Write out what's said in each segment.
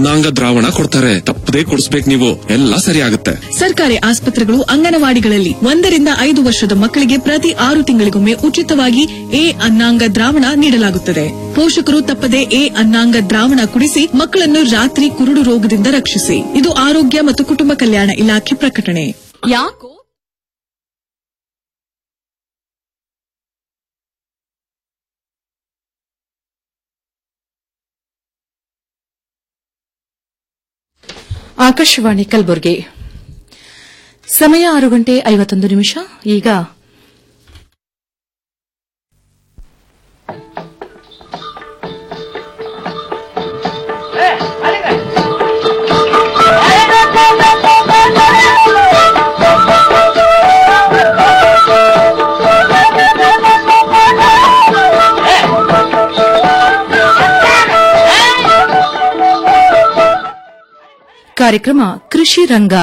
ಅನ್ನಾಂಗ ದ್ರಾವಣ ಕೊಡ್ತಾರೆ ತಪ್ಪದೇ ಕೊಡಿಸ್ಬೇಕು ನೀವು ಎಲ್ಲ ಸರಿ ಆಗುತ್ತೆ ಸರ್ಕಾರಿ ಆಸ್ಪತ್ರೆಗಳು ಅಂಗನವಾಡಿಗಳಲ್ಲಿ ಒಂದರಿಂದ ಐದು ವರ್ಷದ ಮಕ್ಕಳಿಗೆ ಪ್ರತಿ ಆರು ತಿಂಗಳಿಗೊಮ್ಮೆ ಉಚಿತವಾಗಿ ಎ ಅನ್ನಾಂಗ ದ್ರಾವಣ ನೀಡಲಾಗುತ್ತದೆ ಪೋಷಕರು ತಪ್ಪದೆ ಎ ಅನ್ನಾಂಗ ದ್ರಾವಣ ಕುಡಿಸಿ ಮಕ್ಕಳನ್ನು ರಾತ್ರಿ ಕುರುಡು ರೋಗದಿಂದ ರಕ್ಷಿಸಿ ಇದು ಆರೋಗ್ಯ ಮತ್ತು ಕುಟುಂಬ ಕಲ್ಯಾಣ ಇಲಾಖೆ ಪ್ರಕಟಣೆ ಯಾಕೋ ಆಕಾಶವಾಣಿ ಕಲಬುರಗಿ ಸಮಯ ಆರು ಗಂಟೆ ಐವತ್ತೊಂದು ನಿಮಿಷ ಈಗ ಕಾರ್ಯಕ್ರಮ ಕೃಷಿ ರಂಗ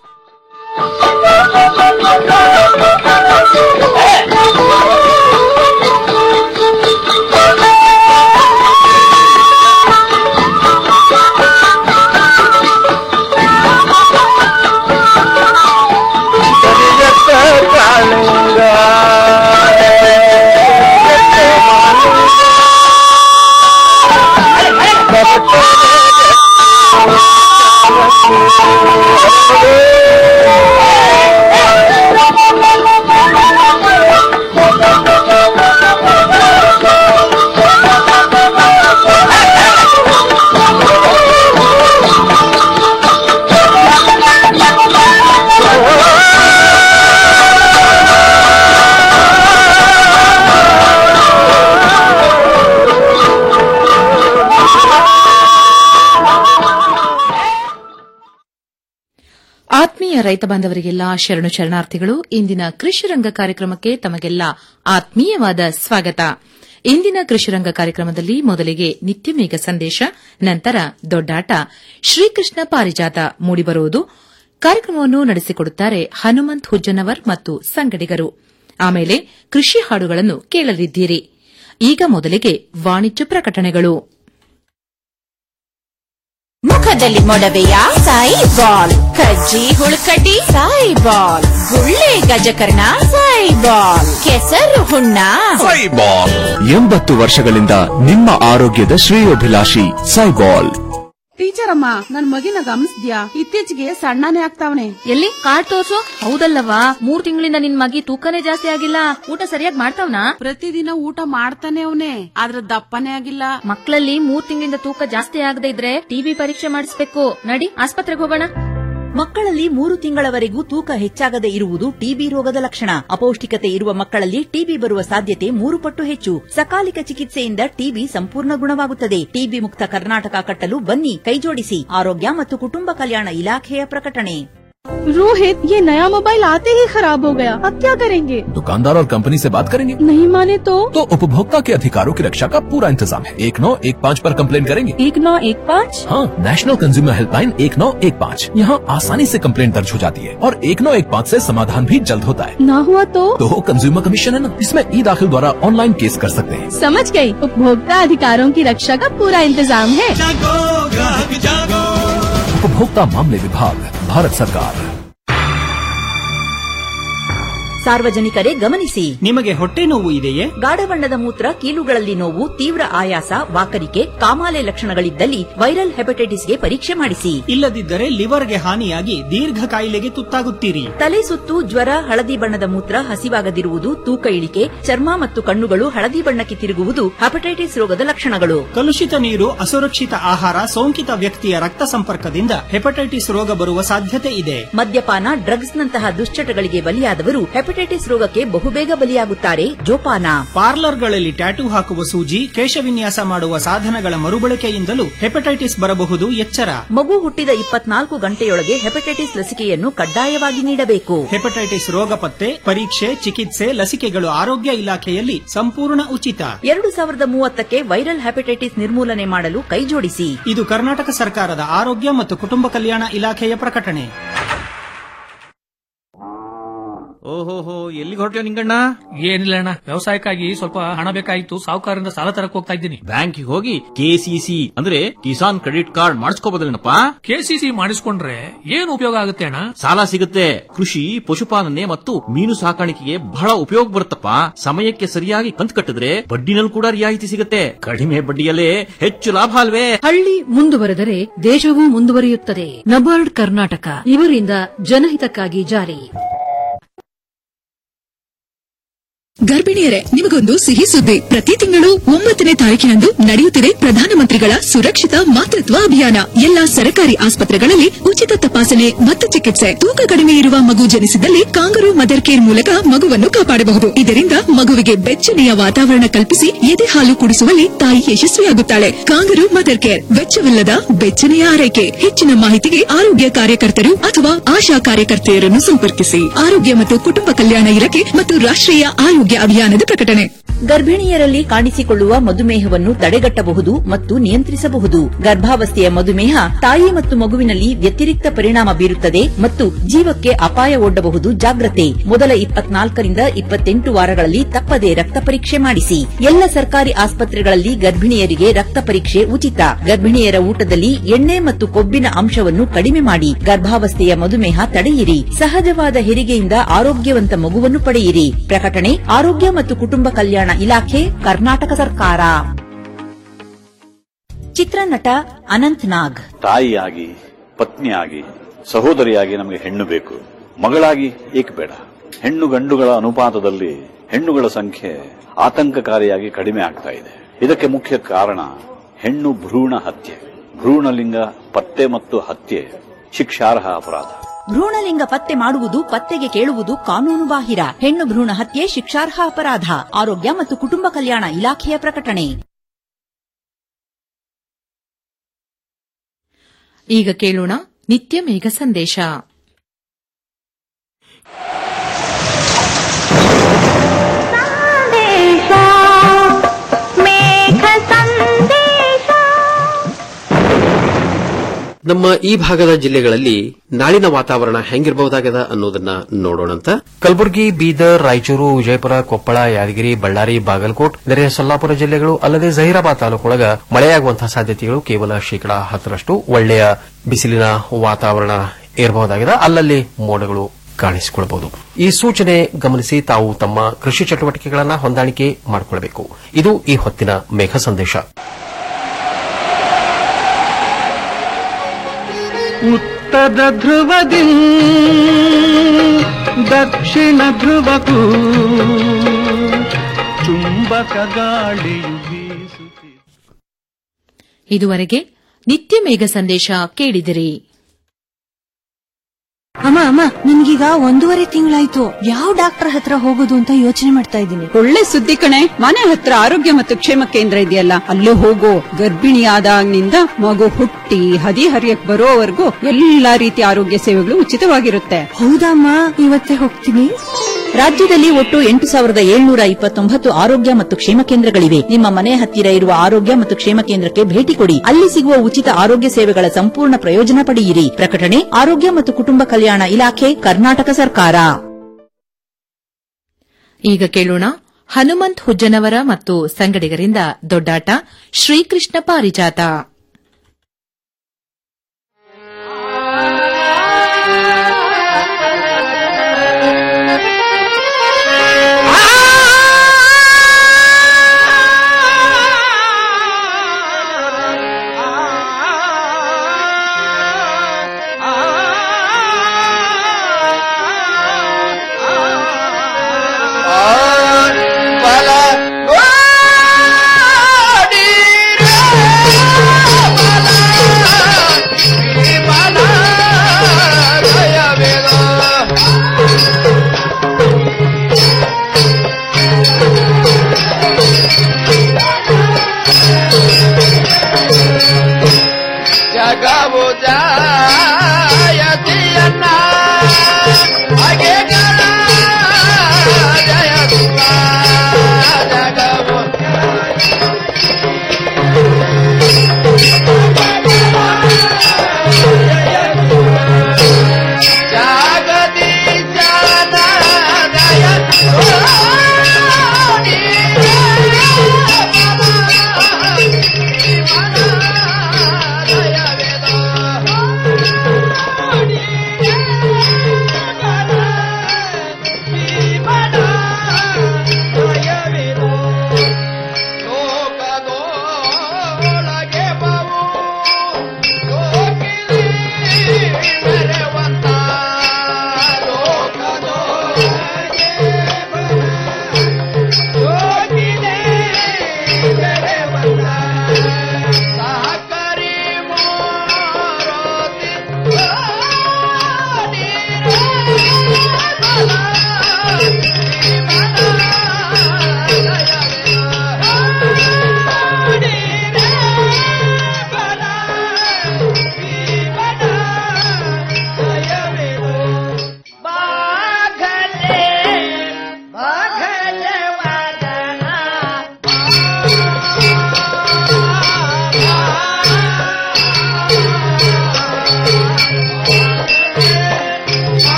ಆತ್ಮೀಯ ರೈತ ಬಾಂಧವರಿಗೆಲ್ಲ ಶರಣು ಶರಣಾರ್ಥಿಗಳು ಇಂದಿನ ಕೃಷಿ ರಂಗ ಕಾರ್ಯಕ್ರಮಕ್ಕೆ ತಮಗೆಲ್ಲ ಆತ್ಮೀಯವಾದ ಸ್ವಾಗತ ಇಂದಿನ ಕೃಷಿ ರಂಗ ಕಾರ್ಯಕ್ರಮದಲ್ಲಿ ಮೊದಲಿಗೆ ನಿತ್ಯಮೇಘ ಸಂದೇಶ ನಂತರ ದೊಡ್ಡಾಟ ಶ್ರೀಕೃಷ್ಣ ಪಾರಿಜಾತ ಮೂಡಿಬರುವುದು ಕಾರ್ಯಕ್ರಮವನ್ನು ನಡೆಸಿಕೊಡುತ್ತಾರೆ ಹನುಮಂತ್ ಹುಜ್ಜನವರ್ ಮತ್ತು ಸಂಗಡಿಗರು ಆಮೇಲೆ ಕೃಷಿ ಹಾಡುಗಳನ್ನು ಕೇಳಲಿದ್ದೀರಿ ಈಗ ಮೊದಲಿಗೆ ವಾಣಿಜ್ಯ ಪ್ರಕಟಣೆಗಳು ಮುಖದಲ್ಲಿ ಮೊಡವೆಯ ಸಾಯಿ ಬಾಲ್ ಕಜ್ಜಿ ಹುಳುಕಡ್ಡಿ ಸಾಯಿ ಬಾಲ್ ಗುಳ್ಳೆ ಗಜಕರ್ಣ ಸಾಯಿ ಬಾಲ್ ಕೆಸರು ಹುಣ್ಣ ಸೈಬಾಲ್ ಎಂಬತ್ತು ವರ್ಷಗಳಿಂದ ನಿಮ್ಮ ಆರೋಗ್ಯದ ಶ್ರೇಯೋಭಿಲಾಷಿ ಸೈಬಾಲ್ ಟೀಚರ್ ಅಮ್ಮ ನನ್ ಮಗಿನ ಗಮನಿಸ್ದ್ಯಾ ಇತ್ತೀಚೆಗೆ ಸಣ್ಣನೇ ಆಗ್ತಾವನೆ ಎಲ್ಲಿ ಕಾರ್ಡ್ ತೋರ್ಸು ಹೌದಲ್ಲವಾ ಮೂರ್ ತಿಂಗಳಿಂದ ನಿನ್ ಮಗಿ ತೂಕನೇ ಜಾಸ್ತಿ ಆಗಿಲ್ಲ ಊಟ ಸರಿಯಾಗಿ ಮಾಡ್ತಾವ್ನಾ ಪ್ರತಿದಿನ ಊಟ ಮಾಡ್ತಾನೆ ಅವನೇ ಆದ್ರ ದಪ್ಪನೇ ಆಗಿಲ್ಲ ಮಕ್ಕಳಲ್ಲಿ ಮೂರ್ ತಿಂಗಳಿಂದ ತೂಕ ಜಾಸ್ತಿ ಆಗದೆ ಇದ್ರೆ ಟಿಬಿ ಪರೀಕ್ಷೆ ಮಾಡಿಸ್ಬೇಕು ನಡಿ ಆಸ್ಪತ್ರೆಗೆ ಹೋಗೋಣ ಮಕ್ಕಳಲ್ಲಿ ಮೂರು ತಿಂಗಳವರೆಗೂ ತೂಕ ಹೆಚ್ಚಾಗದೆ ಇರುವುದು ಟಿಬಿ ರೋಗದ ಲಕ್ಷಣ ಅಪೌಷ್ಟಿಕತೆ ಇರುವ ಮಕ್ಕಳಲ್ಲಿ ಟಿಬಿ ಬರುವ ಸಾಧ್ಯತೆ ಮೂರು ಪಟ್ಟು ಹೆಚ್ಚು ಸಕಾಲಿಕ ಚಿಕಿತ್ಸೆಯಿಂದ ಟಿಬಿ ಸಂಪೂರ್ಣ ಗುಣವಾಗುತ್ತದೆ ಟಿಬಿ ಮುಕ್ತ ಕರ್ನಾಟಕ ಕಟ್ಟಲು ಬನ್ನಿ ಕೈಜೋಡಿಸಿ ಆರೋಗ್ಯ ಮತ್ತು ಕುಟುಂಬ ಕಲ್ಯಾಣ ಇಲಾಖೆಯ ಪ್ರಕಟಣೆ रोहित ये नया मोबाइल आते ही खराब हो गया अब क्या करेंगे दुकानदार और कंपनी से बात करेंगे नहीं माने तो तो उपभोक्ता के अधिकारों की रक्षा का पूरा इंतजाम है एक नौ एक पाँच पर कंप्लेन करेंगे एक नौ एक पाँच हाँ नेशनल कंज्यूमर हेल्पलाइन एक नौ एक पाँच यहाँ आसानी से कंप्लेन दर्ज हो जाती है और एक नौ एक पाँच ऐसी समाधान भी जल्द होता है ना हुआ तो तो कंज्यूमर कमीशन है ना इसमें ई दाखिल द्वारा ऑनलाइन केस कर सकते हैं समझ गई उपभोक्ता अधिकारों की रक्षा का पूरा इंतजाम है उपभोक्ता मामले विभाग भारत सरकार ಸಾರ್ವಜನಿಕರೇ ಗಮನಿಸಿ ನಿಮಗೆ ಹೊಟ್ಟೆ ನೋವು ಇದೆಯೇ ಗಾಢ ಬಣ್ಣದ ಮೂತ್ರ ಕೀಲುಗಳಲ್ಲಿ ನೋವು ತೀವ್ರ ಆಯಾಸ ವಾಕರಿಕೆ ಕಾಮಾಲೆ ಲಕ್ಷಣಗಳಿದ್ದಲ್ಲಿ ವೈರಲ್ ಹೆಪಟೈಟಿಸ್ಗೆ ಪರೀಕ್ಷೆ ಮಾಡಿಸಿ ಇಲ್ಲದಿದ್ದರೆ ಲಿವರ್ಗೆ ಹಾನಿಯಾಗಿ ದೀರ್ಘ ಕಾಯಿಲೆಗೆ ತುತ್ತಾಗುತ್ತೀರಿ ತಲೆ ಸುತ್ತು ಜ್ವರ ಹಳದಿ ಬಣ್ಣದ ಮೂತ್ರ ಹಸಿವಾಗದಿರುವುದು ತೂಕ ಇಳಿಕೆ ಚರ್ಮ ಮತ್ತು ಕಣ್ಣುಗಳು ಹಳದಿ ಬಣ್ಣಕ್ಕೆ ತಿರುಗುವುದು ಹೆಪಟೈಟಿಸ್ ರೋಗದ ಲಕ್ಷಣಗಳು ಕಲುಷಿತ ನೀರು ಅಸುರಕ್ಷಿತ ಆಹಾರ ಸೋಂಕಿತ ವ್ಯಕ್ತಿಯ ರಕ್ತ ಸಂಪರ್ಕದಿಂದ ಹೆಪಟೈಟಿಸ್ ರೋಗ ಬರುವ ಸಾಧ್ಯತೆ ಇದೆ ಮದ್ಯಪಾನ ಡ್ರಗ್ಸ್ ನಂತಹ ದುಶ್ಚಟಗಳಿಗೆ ಬಲಿಯಾದವರು ಹೆಪಟೈಟಿಸ್ ರೋಗಕ್ಕೆ ಬಹುಬೇಗ ಬಲಿಯಾಗುತ್ತಾರೆ ಜೋಪಾನ ಪಾರ್ಲರ್ಗಳಲ್ಲಿ ಟ್ಯಾಟೂ ಹಾಕುವ ಸೂಜಿ ಕೇಶವಿನ್ಯಾಸ ಮಾಡುವ ಸಾಧನಗಳ ಮರುಬಳಕೆಯಿಂದಲೂ ಹೆಪಟೈಟಿಸ್ ಬರಬಹುದು ಎಚ್ಚರ ಮಗು ಹುಟ್ಟಿದ ಇಪ್ಪತ್ನಾಲ್ಕು ಗಂಟೆಯೊಳಗೆ ಹೆಪಟೈಟಿಸ್ ಲಸಿಕೆಯನ್ನು ಕಡ್ಡಾಯವಾಗಿ ನೀಡಬೇಕು ಹೆಪಟೈಟಿಸ್ ರೋಗ ಪತ್ತೆ ಪರೀಕ್ಷೆ ಚಿಕಿತ್ಸೆ ಲಸಿಕೆಗಳು ಆರೋಗ್ಯ ಇಲಾಖೆಯಲ್ಲಿ ಸಂಪೂರ್ಣ ಉಚಿತ ಎರಡು ಸಾವಿರದ ಮೂವತ್ತಕ್ಕೆ ವೈರಲ್ ಹೆಪಟೈಟಿಸ್ ನಿರ್ಮೂಲನೆ ಮಾಡಲು ಕೈಜೋಡಿಸಿ ಇದು ಕರ್ನಾಟಕ ಸರ್ಕಾರದ ಆರೋಗ್ಯ ಮತ್ತು ಕುಟುಂಬ ಕಲ್ಯಾಣ ಇಲಾಖೆಯ ಪ್ರಕಟಣೆ ಓಹೋಹೋ ಎಲ್ಲಿಗೆ ಹೊರಟ್ಯೋ ನಿಂಗಣ್ಣ ಏನಿಲ್ಲ ಅಣ್ಣ ವ್ಯವಸಾಯಕ್ಕಾಗಿ ಸ್ವಲ್ಪ ಹಣ ಬೇಕಾಗಿತ್ತು ಸಾಹುಕಾರರಿಂದ ಸಾಲ ತರಕ್ ಹೋಗ್ತಾ ಇದ್ದೀನಿ ಬ್ಯಾಂಕಿಗೆ ಹೋಗಿ ಕೆಸಿಸಿ ಅಂದ್ರೆ ಕಿಸಾನ್ ಕ್ರೆಡಿಟ್ ಕಾರ್ಡ್ ಮಾಡಿಸ್ಕೋಬೋದಲ್ಲೇನಪ್ಪ ಕೆಸಿಸಿ ಮಾಡಿಸ್ಕೊಂಡ್ರೆ ಏನ್ ಉಪಯೋಗ ಆಗುತ್ತೆ ಅಣ್ಣ ಸಾಲ ಸಿಗುತ್ತೆ ಕೃಷಿ ಪಶುಪಾಲನೆ ಮತ್ತು ಮೀನು ಸಾಕಾಣಿಕೆಗೆ ಬಹಳ ಉಪಯೋಗ ಬರುತ್ತಪ್ಪ ಸಮಯಕ್ಕೆ ಸರಿಯಾಗಿ ಕಂತು ಕಟ್ಟಿದ್ರೆ ಬಡ್ಡಿನಲ್ಲಿ ಕೂಡ ರಿಯಾಯಿತಿ ಸಿಗುತ್ತೆ ಕಡಿಮೆ ಬಡ್ಡಿಯಲ್ಲೇ ಹೆಚ್ಚು ಲಾಭ ಅಲ್ವೇ ಹಳ್ಳಿ ಮುಂದುವರೆದರೆ ದೇಶವೂ ಮುಂದುವರಿಯುತ್ತದೆ ನಬಾರ್ಡ್ ಕರ್ನಾಟಕ ಇವರಿಂದ ಜನಹಿತಕ್ಕಾಗಿ ಜಾರಿ ಗರ್ಭಿಣಿಯರೇ ನಿಮಗೊಂದು ಸಿಹಿ ಸುದ್ದಿ ಪ್ರತಿ ತಿಂಗಳು ಒಂಬತ್ತನೇ ತಾರೀಕಿನಂದು ನಡೆಯುತ್ತಿದೆ ಪ್ರಧಾನಮಂತ್ರಿಗಳ ಸುರಕ್ಷಿತ ಮಾತೃತ್ವ ಅಭಿಯಾನ ಎಲ್ಲಾ ಸರ್ಕಾರಿ ಆಸ್ಪತ್ರೆಗಳಲ್ಲಿ ಉಚಿತ ತಪಾಸಣೆ ಮತ್ತು ಚಿಕಿತ್ಸೆ ತೂಕ ಕಡಿಮೆ ಇರುವ ಮಗು ಜನಿಸಿದಲ್ಲಿ ಕಾಂಗರು ಮದರ್ ಕೇರ್ ಮೂಲಕ ಮಗುವನ್ನು ಕಾಪಾಡಬಹುದು ಇದರಿಂದ ಮಗುವಿಗೆ ಬೆಚ್ಚನೆಯ ವಾತಾವರಣ ಕಲ್ಪಿಸಿ ಎದೆ ಹಾಲು ಕುಡಿಸುವಲ್ಲಿ ತಾಯಿ ಯಶಸ್ವಿಯಾಗುತ್ತಾಳೆ ಕಾಂಗರು ಮದರ್ ಕೇರ್ ವೆಚ್ಚವಿಲ್ಲದ ಬೆಚ್ಚನೆಯ ಆರೈಕೆ ಹೆಚ್ಚಿನ ಮಾಹಿತಿಗೆ ಆರೋಗ್ಯ ಕಾರ್ಯಕರ್ತರು ಅಥವಾ ಆಶಾ ಕಾರ್ಯಕರ್ತೆಯರನ್ನು ಸಂಪರ್ಕಿಸಿ ಆರೋಗ್ಯ ಮತ್ತು ಕುಟುಂಬ ಕಲ್ಯಾಣ ಇಲಾಖೆ ಮತ್ತು ರಾಷ್ಟ್ರೀಯ ಆರೋಗ್ಯ ಅಭಿಯಾನದ ಪ್ರಕಟಣೆ ಗರ್ಭಿಣಿಯರಲ್ಲಿ ಕಾಣಿಸಿಕೊಳ್ಳುವ ಮಧುಮೇಹವನ್ನು ತಡೆಗಟ್ಟಬಹುದು ಮತ್ತು ನಿಯಂತ್ರಿಸಬಹುದು ಗರ್ಭಾವಸ್ಥೆಯ ಮಧುಮೇಹ ತಾಯಿ ಮತ್ತು ಮಗುವಿನಲ್ಲಿ ವ್ಯತಿರಿಕ್ತ ಪರಿಣಾಮ ಬೀರುತ್ತದೆ ಮತ್ತು ಜೀವಕ್ಕೆ ಅಪಾಯ ಒಡ್ಡಬಹುದು ಜಾಗ್ರತೆ ಮೊದಲ ಇಪ್ಪತ್ನಾಲ್ಕರಿಂದ ಇಪ್ಪತ್ತೆಂಟು ವಾರಗಳಲ್ಲಿ ತಪ್ಪದೆ ರಕ್ತ ಪರೀಕ್ಷೆ ಮಾಡಿಸಿ ಎಲ್ಲ ಸರ್ಕಾರಿ ಆಸ್ಪತ್ರೆಗಳಲ್ಲಿ ಗರ್ಭಿಣಿಯರಿಗೆ ರಕ್ತ ಪರೀಕ್ಷೆ ಉಚಿತ ಗರ್ಭಿಣಿಯರ ಊಟದಲ್ಲಿ ಎಣ್ಣೆ ಮತ್ತು ಕೊಬ್ಬಿನ ಅಂಶವನ್ನು ಕಡಿಮೆ ಮಾಡಿ ಗರ್ಭಾವಸ್ಥೆಯ ಮಧುಮೇಹ ತಡೆಯಿರಿ ಸಹಜವಾದ ಹೆರಿಗೆಯಿಂದ ಆರೋಗ್ಯವಂತ ಮಗುವನ್ನು ಪಡೆಯಿರಿ ಪ್ರಕಟಣೆ ಆರೋಗ್ಯ ಮತ್ತು ಕುಟುಂಬ ಕಲ್ಯಾಣ ಇಲಾಖೆ ಕರ್ನಾಟಕ ಸರ್ಕಾರ ಚಿತ್ರನಟ ಅನಂತ್ ನಾಗ್ ತಾಯಿಯಾಗಿ ಪತ್ನಿಯಾಗಿ ಸಹೋದರಿಯಾಗಿ ನಮಗೆ ಹೆಣ್ಣು ಬೇಕು ಮಗಳಾಗಿ ಏಕೆ ಬೇಡ ಹೆಣ್ಣು ಗಂಡುಗಳ ಅನುಪಾತದಲ್ಲಿ ಹೆಣ್ಣುಗಳ ಸಂಖ್ಯೆ ಆತಂಕಕಾರಿಯಾಗಿ ಕಡಿಮೆ ಆಗ್ತಾ ಇದೆ ಇದಕ್ಕೆ ಮುಖ್ಯ ಕಾರಣ ಹೆಣ್ಣು ಭ್ರೂಣ ಹತ್ಯೆ ಭ್ರೂಣಲಿಂಗ ಪತ್ತೆ ಮತ್ತು ಹತ್ಯೆ ಶಿಕ್ಷಾರ್ಹ ಅಪರಾಧ ಭ್ರೂಣಲಿಂಗ ಪತ್ತೆ ಮಾಡುವುದು ಪತ್ತೆಗೆ ಕೇಳುವುದು ಕಾನೂನು ಬಾಹಿರ ಹೆಣ್ಣು ಭ್ರೂಣ ಹತ್ಯೆ ಶಿಕ್ಷಾರ್ಹ ಅಪರಾಧ ಆರೋಗ್ಯ ಮತ್ತು ಕುಟುಂಬ ಕಲ್ಯಾಣ ಇಲಾಖೆಯ ಪ್ರಕಟಣೆ ಈಗ ಕೇಳೋಣ ನಿತ್ಯ ಮೇಘ ಸಂದೇಶ ನಮ್ಮ ಈ ಭಾಗದ ಜಿಲ್ಲೆಗಳಲ್ಲಿ ನಾಳಿನ ವಾತಾವರಣ ಹೆಂಗಿರಬಹುದಾಗದ ಅನ್ನೋದನ್ನ ನೋಡೋಣಂತ ಕಲಬುರಗಿ ಬೀದರ್ ರಾಯಚೂರು ವಿಜಯಪುರ ಕೊಪ್ಪಳ ಯಾದಗಿರಿ ಬಳ್ಳಾರಿ ಬಾಗಲಕೋಟ್ ನೆರೆಯ ಸೊಲ್ಲಾಪುರ ಜಿಲ್ಲೆಗಳು ಅಲ್ಲದೆ ಜಹೀರಾಬಾದ್ ತಾಲೂಕೊಳಗ ಮಳೆಯಾಗುವಂತಹ ಸಾಧ್ಯತೆಗಳು ಕೇವಲ ಶೇಕಡಾ ಹತ್ತರಷ್ಟು ಒಳ್ಳೆಯ ಬಿಸಿಲಿನ ವಾತಾವರಣ ಇರಬಹುದಾಗಿದೆ ಅಲ್ಲಲ್ಲಿ ಮೋಡಗಳು ಕಾಣಿಸಿಕೊಳ್ಳಬಹುದು ಈ ಸೂಚನೆ ಗಮನಿಸಿ ತಾವು ತಮ್ಮ ಕೃಷಿ ಚಟುವಟಿಕೆಗಳನ್ನು ಹೊಂದಾಣಿಕೆ ಮಾಡಿಕೊಳ್ಳಬೇಕು ಇದು ಈ ಹೊತ್ತಿನ ಮೇಘ ಸಂದೇಶ ಉತ್ತರ ಧ್ರುವದಿ ದಕ್ಷಿಣ ಧ್ರುವಕ್ಕೂ ಚುಂಬಕ ಗಾಳಿಯು ಬೀಸುತ್ತಿದೆ ಇದುವರೆಗೆ ನಿತ್ಯ ಮೇಘ ಸಂದೇಶ ಕೇಳಿದಿರಿ ಅಮ್ಮ ಅಮ್ಮ ನಿನ್ಗೀಗ ಒಂದೂವರೆ ತಿಂಗಳಾಯ್ತು ಯಾವ ಡಾಕ್ಟರ್ ಹತ್ರ ಹೋಗೋದು ಅಂತ ಯೋಚನೆ ಮಾಡ್ತಾ ಇದ್ದೀನಿ ಒಳ್ಳೆ ಸುದ್ದಿ ಕಣೆ ಮನೆ ಹತ್ರ ಆರೋಗ್ಯ ಮತ್ತು ಕ್ಷೇಮ ಕೇಂದ್ರ ಇದೆಯಲ್ಲ ಅಲ್ಲೇ ಹೋಗೋ ಗರ್ಭಿಣಿಯಾದಾಗಿನಿಂದ ಮಗು ಹುಟ್ಟಿ ಹದಿ ಹರಿಯಕ್ ಬರೋವರೆಗೂ ಎಲ್ಲಾ ರೀತಿಯ ಆರೋಗ್ಯ ಸೇವೆಗಳು ಉಚಿತವಾಗಿರುತ್ತೆ ಹೌದಮ್ಮ ಇವತ್ತೇ ಹೋಗ್ತೀನಿ ರಾಜ್ಯದಲ್ಲಿ ಒಟ್ಟು ಎಂಟು ಸಾವಿರದ ಏಳ್ನೂರ ಇಪ್ಪತ್ತೊಂಬತ್ತು ಆರೋಗ್ಯ ಮತ್ತು ಕ್ಷೇಮ ಕೇಂದ್ರಗಳಿವೆ ನಿಮ್ಮ ಮನೆ ಹತ್ತಿರ ಇರುವ ಆರೋಗ್ಯ ಮತ್ತು ಕ್ಷೇಮ ಕೇಂದ್ರಕ್ಕೆ ಭೇಟಿ ಕೊಡಿ ಅಲ್ಲಿ ಸಿಗುವ ಉಚಿತ ಆರೋಗ್ಯ ಸೇವೆಗಳ ಸಂಪೂರ್ಣ ಪ್ರಯೋಜನ ಪಡೆಯಿರಿ ಪ್ರಕಟಣೆ ಆರೋಗ್ಯ ಮತ್ತು ಕುಟುಂಬ ಕಲ್ಯಾಣ ಇಲಾಖೆ ಕರ್ನಾಟಕ ಸರ್ಕಾರ ಈಗ ಕೇಳೋಣ ಹನುಮಂತ್ ಹುಜ್ಜನವರ ಮತ್ತು ಸಂಗಡಿಗರಿಂದ ದೊಡ್ಡಾಟ ಶ್ರೀಕೃಷ್ಣ ಪಾರಿಜಾತ ಜಗವು ಜಯತಿಯನ್ನ ಹಾಗೆ ಜನ ಜಯ ಜಗವು ಜಾಗದಿ ಜನ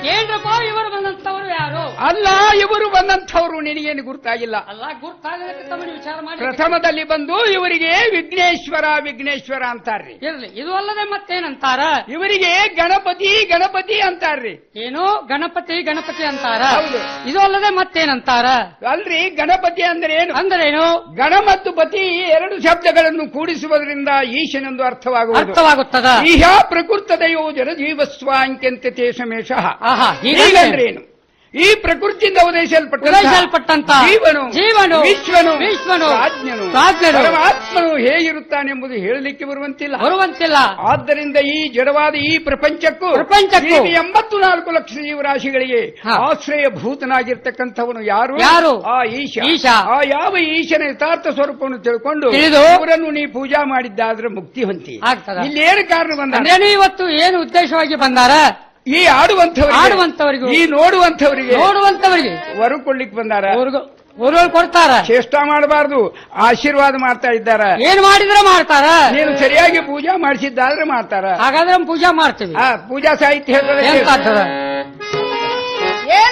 ಏನ್ರಪ್ಪ ಇವರು ಬಂದಂತವರು ಯಾರು ಅಲ್ಲ ಇವರು ಬಂದಂಥವ್ರು ನಿನಗೇನು ಗುರ್ತಾಗಿಲ್ಲ ಅಲ್ಲ ಗುರ್ತಾಗಕ್ಕೆ ತಮ್ಮని ವಿಚಾರ ಮಾಡಿ ಪ್ರಥಮದಲ್ಲಿ ಬಂದು ಇವರಿಗೆ ವಿಘ್ನೇಶ್ವರ ವಿಘ್ನೇಶ್ವರ ಅಂತಾರ್ರಿ ಇರ್ಲಿ ಇದು ಅಲ್ಲದೆ ಮತ್ತೇನಂತಾರ ಇವರಿಗೆ ಗಣಪತಿ ಗಣಪತಿ ಅಂತಾರ್ರಿ ಏನು ಗಣಪತಿ ಗಣಪತಿ ಅಂತಾರ ಹೌದು. ಇದು ಅಲ್ಲದೆ ಮತ್ತೇನಂತಾರ ಅಲ್ರಿ ಗಣಪತಿ ಅಂದ್ರೆ ಏನು ಅಂದ್ರೇನು ಗಣ ಮತ್ತು ಪತಿ ಎರಡು ಶಬ್ದಗಳನ್ನು ಕೂಡಿಸುವುದರಿಂದ ಈಶನೆಂದು ಅರ್ಥವಾಗುವುದು ಅರ್ಥವಾಗುತ್ತದ ಈಹ ಪ್ರಕೃತದಯೋ ಜನ ಜೀವಸ್ವಾಂಕ್ಯಂತೆ ತೇಷಮೇಶ ಆಹಾ, ಹೀಗಂದ್ರೆ? ಹೀಗಂದ್ರೇನು ಈ ಪ್ರಕೃತಿಯಿಂದ ಉದಯಿಸಲ್ಪಟ್ಟ ಉದಯಿಸಲ್ಪಟ್ಟಂತ ಜೀವನು ಜೀವನು, ವಿಶ್ವನು ವಿಶ್ವನು, ಪ್ರಾಜ್ಞನು ಪ್ರಾಜ್ಞನು, ಪರಮಾತ್ಮನು ಹೇಗಿರುತ್ತಾನೆಂಬುದು ಹೇಳಲಿಕ್ಕೆ ಬರುವಂತಿಲ್ಲ ಬರುವಂತಿಲ್ಲ ಆದ್ದರಿಂದ ಈ ಜಡವಾದ ಈ ಪ್ರಪಂಚಕ್ಕೂ ಪ್ರಪಂಚಕ್ಕೂ ಈ ಎಂಬತ್ತು ನಾಲ್ಕು ಲಕ್ಷ ಜೀವರಾಶಿಗಳಿಗೆ ಆಶ್ರಯ ಭೂತನಾಗಿರ್ತಕ್ಕಂಥವನು ಯಾರು ಯಾರು? ಆ ಈಶ ಈಶ. ಆ ಯಾವ ಈಶನ ಯಥಾರ್ಥ ಸ್ವರೂಪವನ್ನು ತಿಳ್ಕೊಂಡು ತಿಳಿದು ಅವರನ್ನು ನೀ ಪೂಜಾ ಮಾಡಿದ್ದಾದ್ರೆ ಮುಕ್ತಿ ಹೊಂತಿ ಆಗ್ತದ ಇಲ್ಲಿ ಏನು ಕಾರಣ ಬಂದ ಅಂದ್ರೇನು ಇವತ್ತು ಏನು ಉದ್ದೇಶವಾಗಿ ಬಂದಾರ ಈ ಆಡುವಂಥವರಿಗೆ ಆಡುವಂತವರಿಗೂ ಈ ನೋಡುವಂಥವರಿಗೆ ನೋಡುವಂತವರಿಗೆ ವರ ಕೊಡ್ಲಿಕ್ಕೆ ಬಂದಾರ ಊರುಗಳು ಕೊಡ್ತಾರ ಚೇಷ್ಟ ಮಾಡಬಾರ್ದು ಆಶೀರ್ವಾದ ಮಾಡ್ತಾ ಇದ್ದಾರ ಏನ್ ಮಾಡಿದ್ರೆ ಮಾಡ್ತಾರ ನೀನು ಸರಿಯಾಗಿ ಪೂಜಾ ಮಾಡಿಸಿದ್ದಾದ್ರೆ ಮಾಡ್ತಾರ ಹಾಗಾದ್ರೆ ನಾವು ಪೂಜಾ ಮಾಡ್ತೀವಿ ಆ ಪೂಜಾ ಸಾಹಿತ್ಯ ಹೇಳ್ತದೆ ಕೇಳು. ಎಂತಾಗ್ತದ ಏನು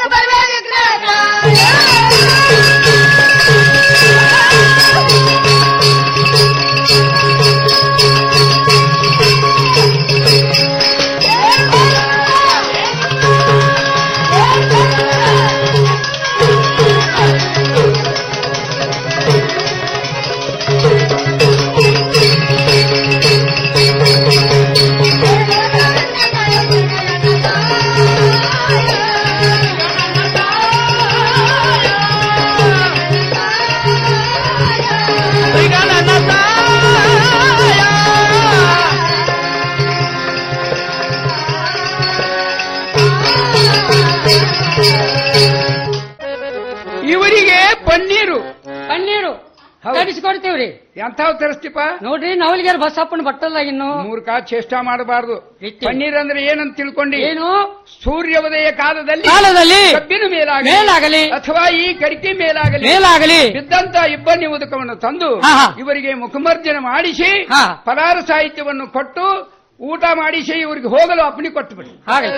ಇವರಿಗೆ ಪನ್ನೀರು ಪನ್ನೀರು ತರಿಸಿಕೊಡ್ತೀವ್ರಿ ಎಂಥವ್ ತರಿಸ್ತಿಪ್ಪ ನೋಡ್ರಿ ನವಲಿಗೆರ್ ಬಸಪ್ಪನ ಬಟ್ಟಲ್ಲ ಇನ್ನು ಮೂರ್ಖ ಚೇಷ್ಟ ಮಾಡಬಾರ್ದು ಪನ್ನೀರ್ ಅಂದ್ರೆ ಏನಂತ ತಿಳ್ಕೊಂಡಿ ಏನು ಸೂರ್ಯ ಉದಯ ಕಾಲದಲ್ಲಿ ಕಾಲದಲ್ಲಿ ಕಬ್ಬಿನ ಮೇಲಾಗಲಿ ಮೇಲಾಗಲಿ ಅಥವಾ ಈ ಕಡಿಕೆ ಮೇಲಾಗಲಿ ಮೇಲಾಗಲಿ ಬಿದ್ದಂತ ಇಬ್ಬನಿ ಉದಕವನ್ನು ತಂದು ಹಾ, ಹಾ. ಇವರಿಗೆ ಮುಖಮರ್ಜನ ಮಾಡಿಸಿ ಪರಾರ ಸಾಹಿತ್ಯವನ್ನು ಕೊಟ್ಟು ಊಟ ಮಾಡಿಸಿ ಇವರಿಗೆ ಹೋಗಲು ಅಪ್ಪಣೆ ಕೊಟ್ಟು ಬಿಡಿ ಹಾಗೆ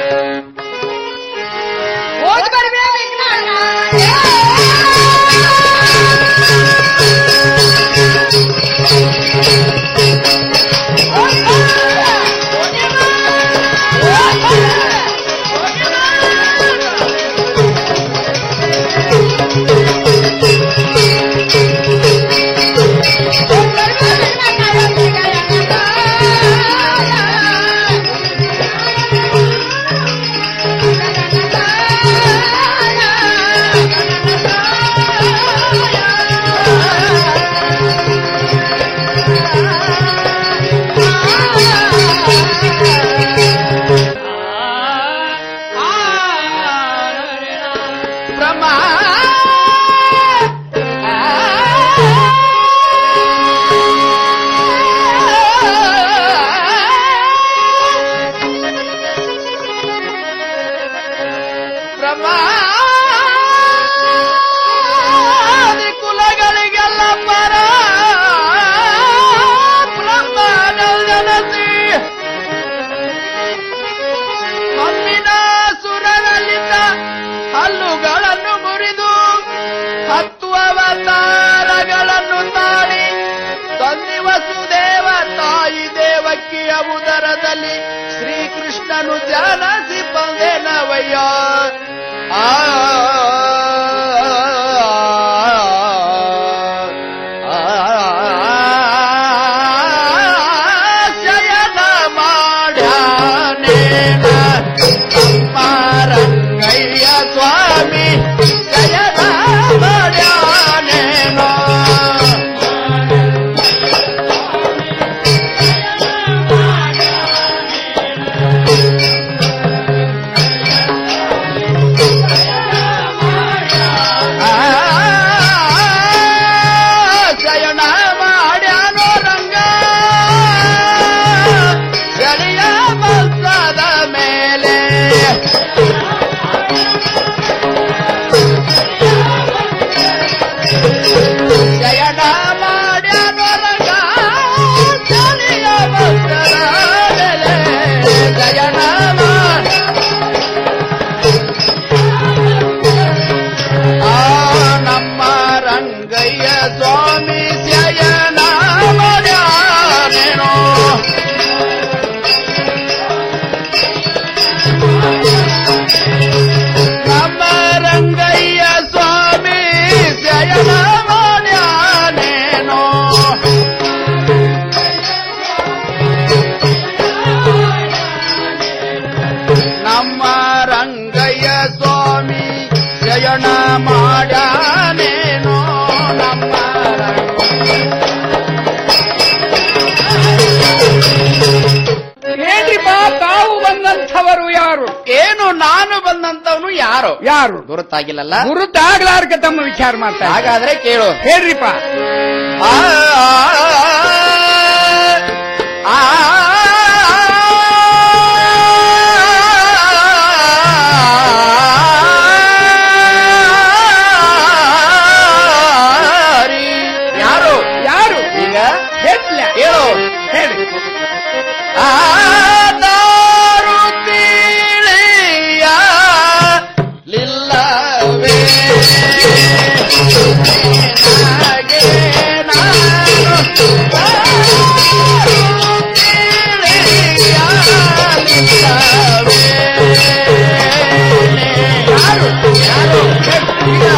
ಬ್ರಹ್ಮಾದಿ ಕುಲಗಳಿಗೆಲ್ಲ ಪರ ಬ್ರಹ್ಮನಸಿ ಮಮ್ಮಿನ ಸುರರಲ್ಲಿದ್ದ ಹಲ್ಲುಗಳನ್ನು ಮುರಿದು ಹತ್ತು ಅವತಾರಗಳನ್ನು ತಾಳಿ ತಂದಿ ವಸುದೇವ ತಾಯಿ ದೇವಕ್ಕಿಯ ಉದರದಲ್ಲಿ ಶ್ರೀಕೃಷ್ಣನು ಜಾನಸಿ ಬಂದೆನವಯ್ಯ ಆ ಶಯನ ಮಾಡ್ಯಾನೇನ ಪಾರಂಗಯ್ಯ ಸ್ವಾಮಿ ಶಯನ ಮಾಡ್ಯಾನೇನೋ ಆ ಯಾರು ಯಾರು ಗುರುತಾಗಿಲ್ಲಲ್ಲ ಗುರುತಾಗ್ಲಾರ್ಕ ತಮ್ಮ ವಿಚಾರ ಮಾಡ್ತಾರೆ ಹಾಗಾದ್ರೆ ಕೇಳು ಹೇಳ್ರಿಪ್ಪ ಆ, ಆ, ಯಾರು ಯಾರು ಈಗ ಹೇಳ್ತಿಲ್ಲ ಹೇಳು ಹೇಳಿ ಆ ದಾರು ತಿಳಿಯ ಲಿಲ್ಲವೇ ಹಾಗೆ ನಾನು ದಾರು ತಿಳಿಯ ಲಿಲ್ಲವೇ. ಯಾರು ಯಾರು ಈಗ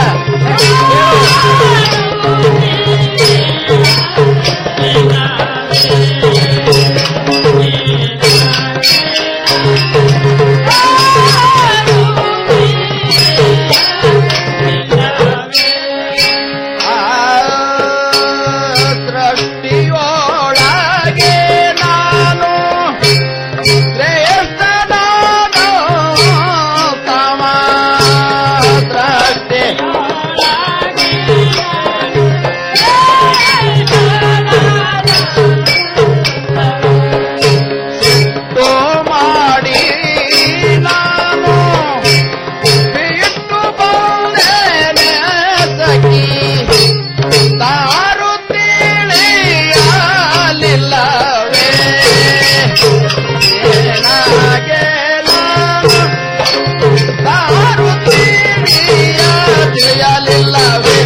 ದೃಷ್ಟಿಯೊಳಗೆ ನಾನು ಶ್ರೇಷ್ಠನಾದೋ ತಮ ದೃಷ್ಟಿ ಸಿಟ್ಟು ಮಾಡಿ ನಾನು ಬಿಟ್ಟು ಬಂದೇನೆ ಸಖಿ ತಾರು ತಿಳಿಯಲಿಲ್ಲವೇ ಏನಾಗೆ ನಾನು ತಾರು ತಿಳಿಯ ತಿಳಿಯಲಿಲ್ಲವೇ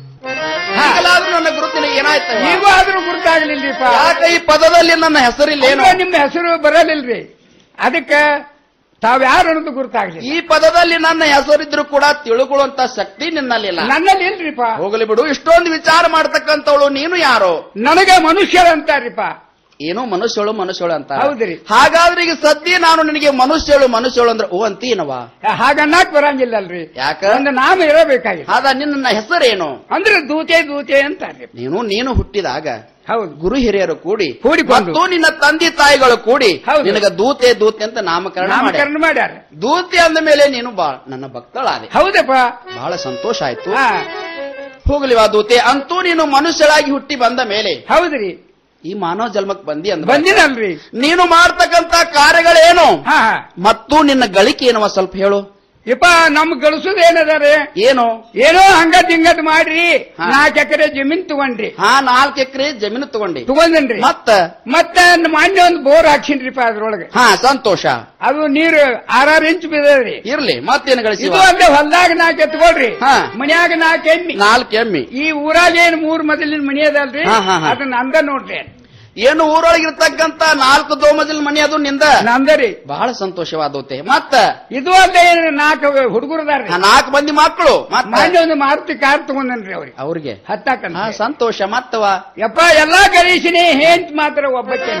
ಈಗಲಾದ್ರೂ ನನ್ನ ಗುರುತಿನ ಏನಾಯ್ತು ಈಗೂ ಆದ್ರೂ ಗುರುತಾಗ್ಲಿಲ್ರಿಪ್ಪ ಯಾಕೆ ಈ ಪದದಲ್ಲಿ ನನ್ನ ಹೆಸರಿಲ್ಲ ಏನು ಅಂದ್ರೆ ನಿಮ್ಮ ಹೆಸರು ಬರಲಿಲ್ರಿ ಅದಕ್ಕ ತಾವ್ಯಾರು ಅನ್ನೋದು ಗುರುತಾಗ್ಲಿಲ್ಲ ಈ ಪದದಲ್ಲಿ ನನ್ನ ಹೆಸರಿದ್ರು ಕೂಡ ತಿಳುಕೊಳ್ಳುವಂತ ಶಕ್ತಿ ನಿನ್ನಲ್ಲಿಲ್ಲ ನನ್ನಲ್ಲಿ ಇಲ್ರಿಪ್ಪ ಹೋಗಲಿ ಬಿಡು ಇಷ್ಟೊಂದು ವಿಚಾರ ಮಾಡ್ತಕ್ಕಂಥವಳು ನೀನು ಯಾರು ನನಗ ಮನುಷ್ಯರು ಅಂತಾರಿಪ್ಪ ಏನು ಮನುಷ್ಯಳು ಮನುಷ್ಯಳು ಅಂತ ಹೌದ್ರಿ. ಹಾಗಾದ್ರೆ ಈಗ ಸದ್ಯ ನಾನು ನಿನಗೆ ಮನುಷ್ಯಳು ಮನುಷ್ಯಳು ಅಂದ್ರೆ ಓ ಅಂತೀನವ ಹಾಗನ್ನಾಕ್ ಬರಂಗಿಲ್ಲಲ್ರಿ ಯಾಕ ಒಂದು ನಾಮ ಇರಬೇಕಾಗಿ ಅದ ನಿನ್ನ ಹೆಸರೇನು ಅಂದ್ರೆ ದೂತೆ ದೂತೆ ಅಂತಾರ್ರಿ ನೀನು ನೀನು ಹುಟ್ಟಿದಾಗ ಹೌದು ಗುರು ಹಿರಿಯರು ಕೂಡಿ ಕೂಡಿಕೊಂಡು. ಮತ್ತು ನಿನ್ನ ತಂದೆ ತಾಯಿಗಳು ಕೂಡಿ ಹೌದು. ನಿನಗ ದೂತೆ ದೂತೆ ಅಂತ ನಾಮಕರಣ ಮಾಡಿ ನಾಮಕರಣ ಮಾಡ್ಯಾರ ದೂತೆ ಅಂದ ಮೇಲೆ ನೀನು ಬಾ ನನ್ನ ಭಕ್ತಳಾದೆ ಹೌದಪ್ಪ ಬಹಳ ಸಂತೋಷ ಆಯ್ತು ಹಾ ಹೋಗ್ಲಿವಾ ದೂತೆ ಅಂತೂ ನೀನು ಮನುಷ್ಯಳಾಗಿ ಹುಟ್ಟಿ ಬಂದ ಮೇಲೆ ಹೌದ್ರಿ ಈ ಮಾನವ ಜನ್ಮಕ್ಕೆ ಬಂದಿ ಅಂದ ಬಂದಿನಲ್ರಿ ನೀನು ಮಾಡ್ತಕ್ಕಂತ ಕಾರ್ಯಗಳೇನು ಹಾ ಮತ್ತು ನಿನ್ನ ಗಳಿಕೆ ಏನವ ಸ್ವಲ್ಪ ಹೇಳು ಯಪ್ಪ ನಮ್ ಗಳಿಸೋದು ಏನದಾರೆ ಏನು ಏನೋ ಹಂಗ ತಿಂಗದ್ ಮಾಡ್ರಿ ನಾಲ್ಕು ಎಕರೆ ಜಮೀನ್ ತಗೊಂಡ್ರಿ ಹಾ ನಾಲ್ಕು ಎಕರೆ ಜಮೀನು ತಗೊಂಡಿ ತಗೊಂಡನ್ರಿ ಮತ್ತ ಮತ್ತ ಮೊನ್ನೆ ಒಂದು ಬೋರ್ ಹಾಕ್ಸಿನ್ರಿಪ್ಪ ಅದ್ರೊಳಗೆ ಹಾ ಸಂತೋಷ ಅದು ನೀರು ಆರಾರು ಇಂಚ್ ಬಿದ್ದದ್ರಿ ಇರ್ಲಿ ಮತ್ತೇನು ಇದು ಗಳಿಸಿವ ಅಲ್ಲೇ ಹೊಲ್ದಾಗ ನಾಲ್ಕು ಎತ್ಕೊಳ್ರಿ ಹಾ. ಮನ್ಯಾಗ ನಾಲ್ಕು ಎಮ್ಮಿ ನಾಲ್ಕು ಎಮ್ಮಿ ಈ ಊರಾಗ ಏನ್ ಮೂರ್ ಮದಲಿನ ಮನಿ ಅದಲ್ರಿ ಹಾ, ಹಾ, ಹಾ. ಅದನ್ನ ಅಂದ ನೋಡ್ರಿ ಏನು ಊರೊಳಗಿರ್ತಕ್ಕಂತ ನಾಲ್ಕು ದೋಮಜಲ್ ಮನಿ ಅದು ನಿಂದ ನಂದರಿ ಬಹಳ ಸಂತೋಷವಾದೋತೆ ಮತ್ತ ಇದು ಅಲ್ಲೇ ಏನ್ ನಾಲ್ಕು ಹುಡುಗರದಾರ್ರಿ ಆ ನಾಲ್ಕು ಮಂದಿ ಮಕ್ಕಳು ಮತ್ತ ಮೊನ್ನೆ ಒಂದು ಮಾರುತಿ ಕಾರ್ ತಗೊಂಡನ್ರಿ ಅವ್ರಿಗೆ ಅವ್ರಿಗೆ ಹತ್ತಾಕ ಹಾ ಸಂತೋಷ ಮತ್ತವ ಯಪ್ಪ ಎಲ್ಲಾ ಗಣೇಶನೇ ಹೇಂಟ್ ಮಾತ್ರ ಒಬ್ಬಕ್ಕೆ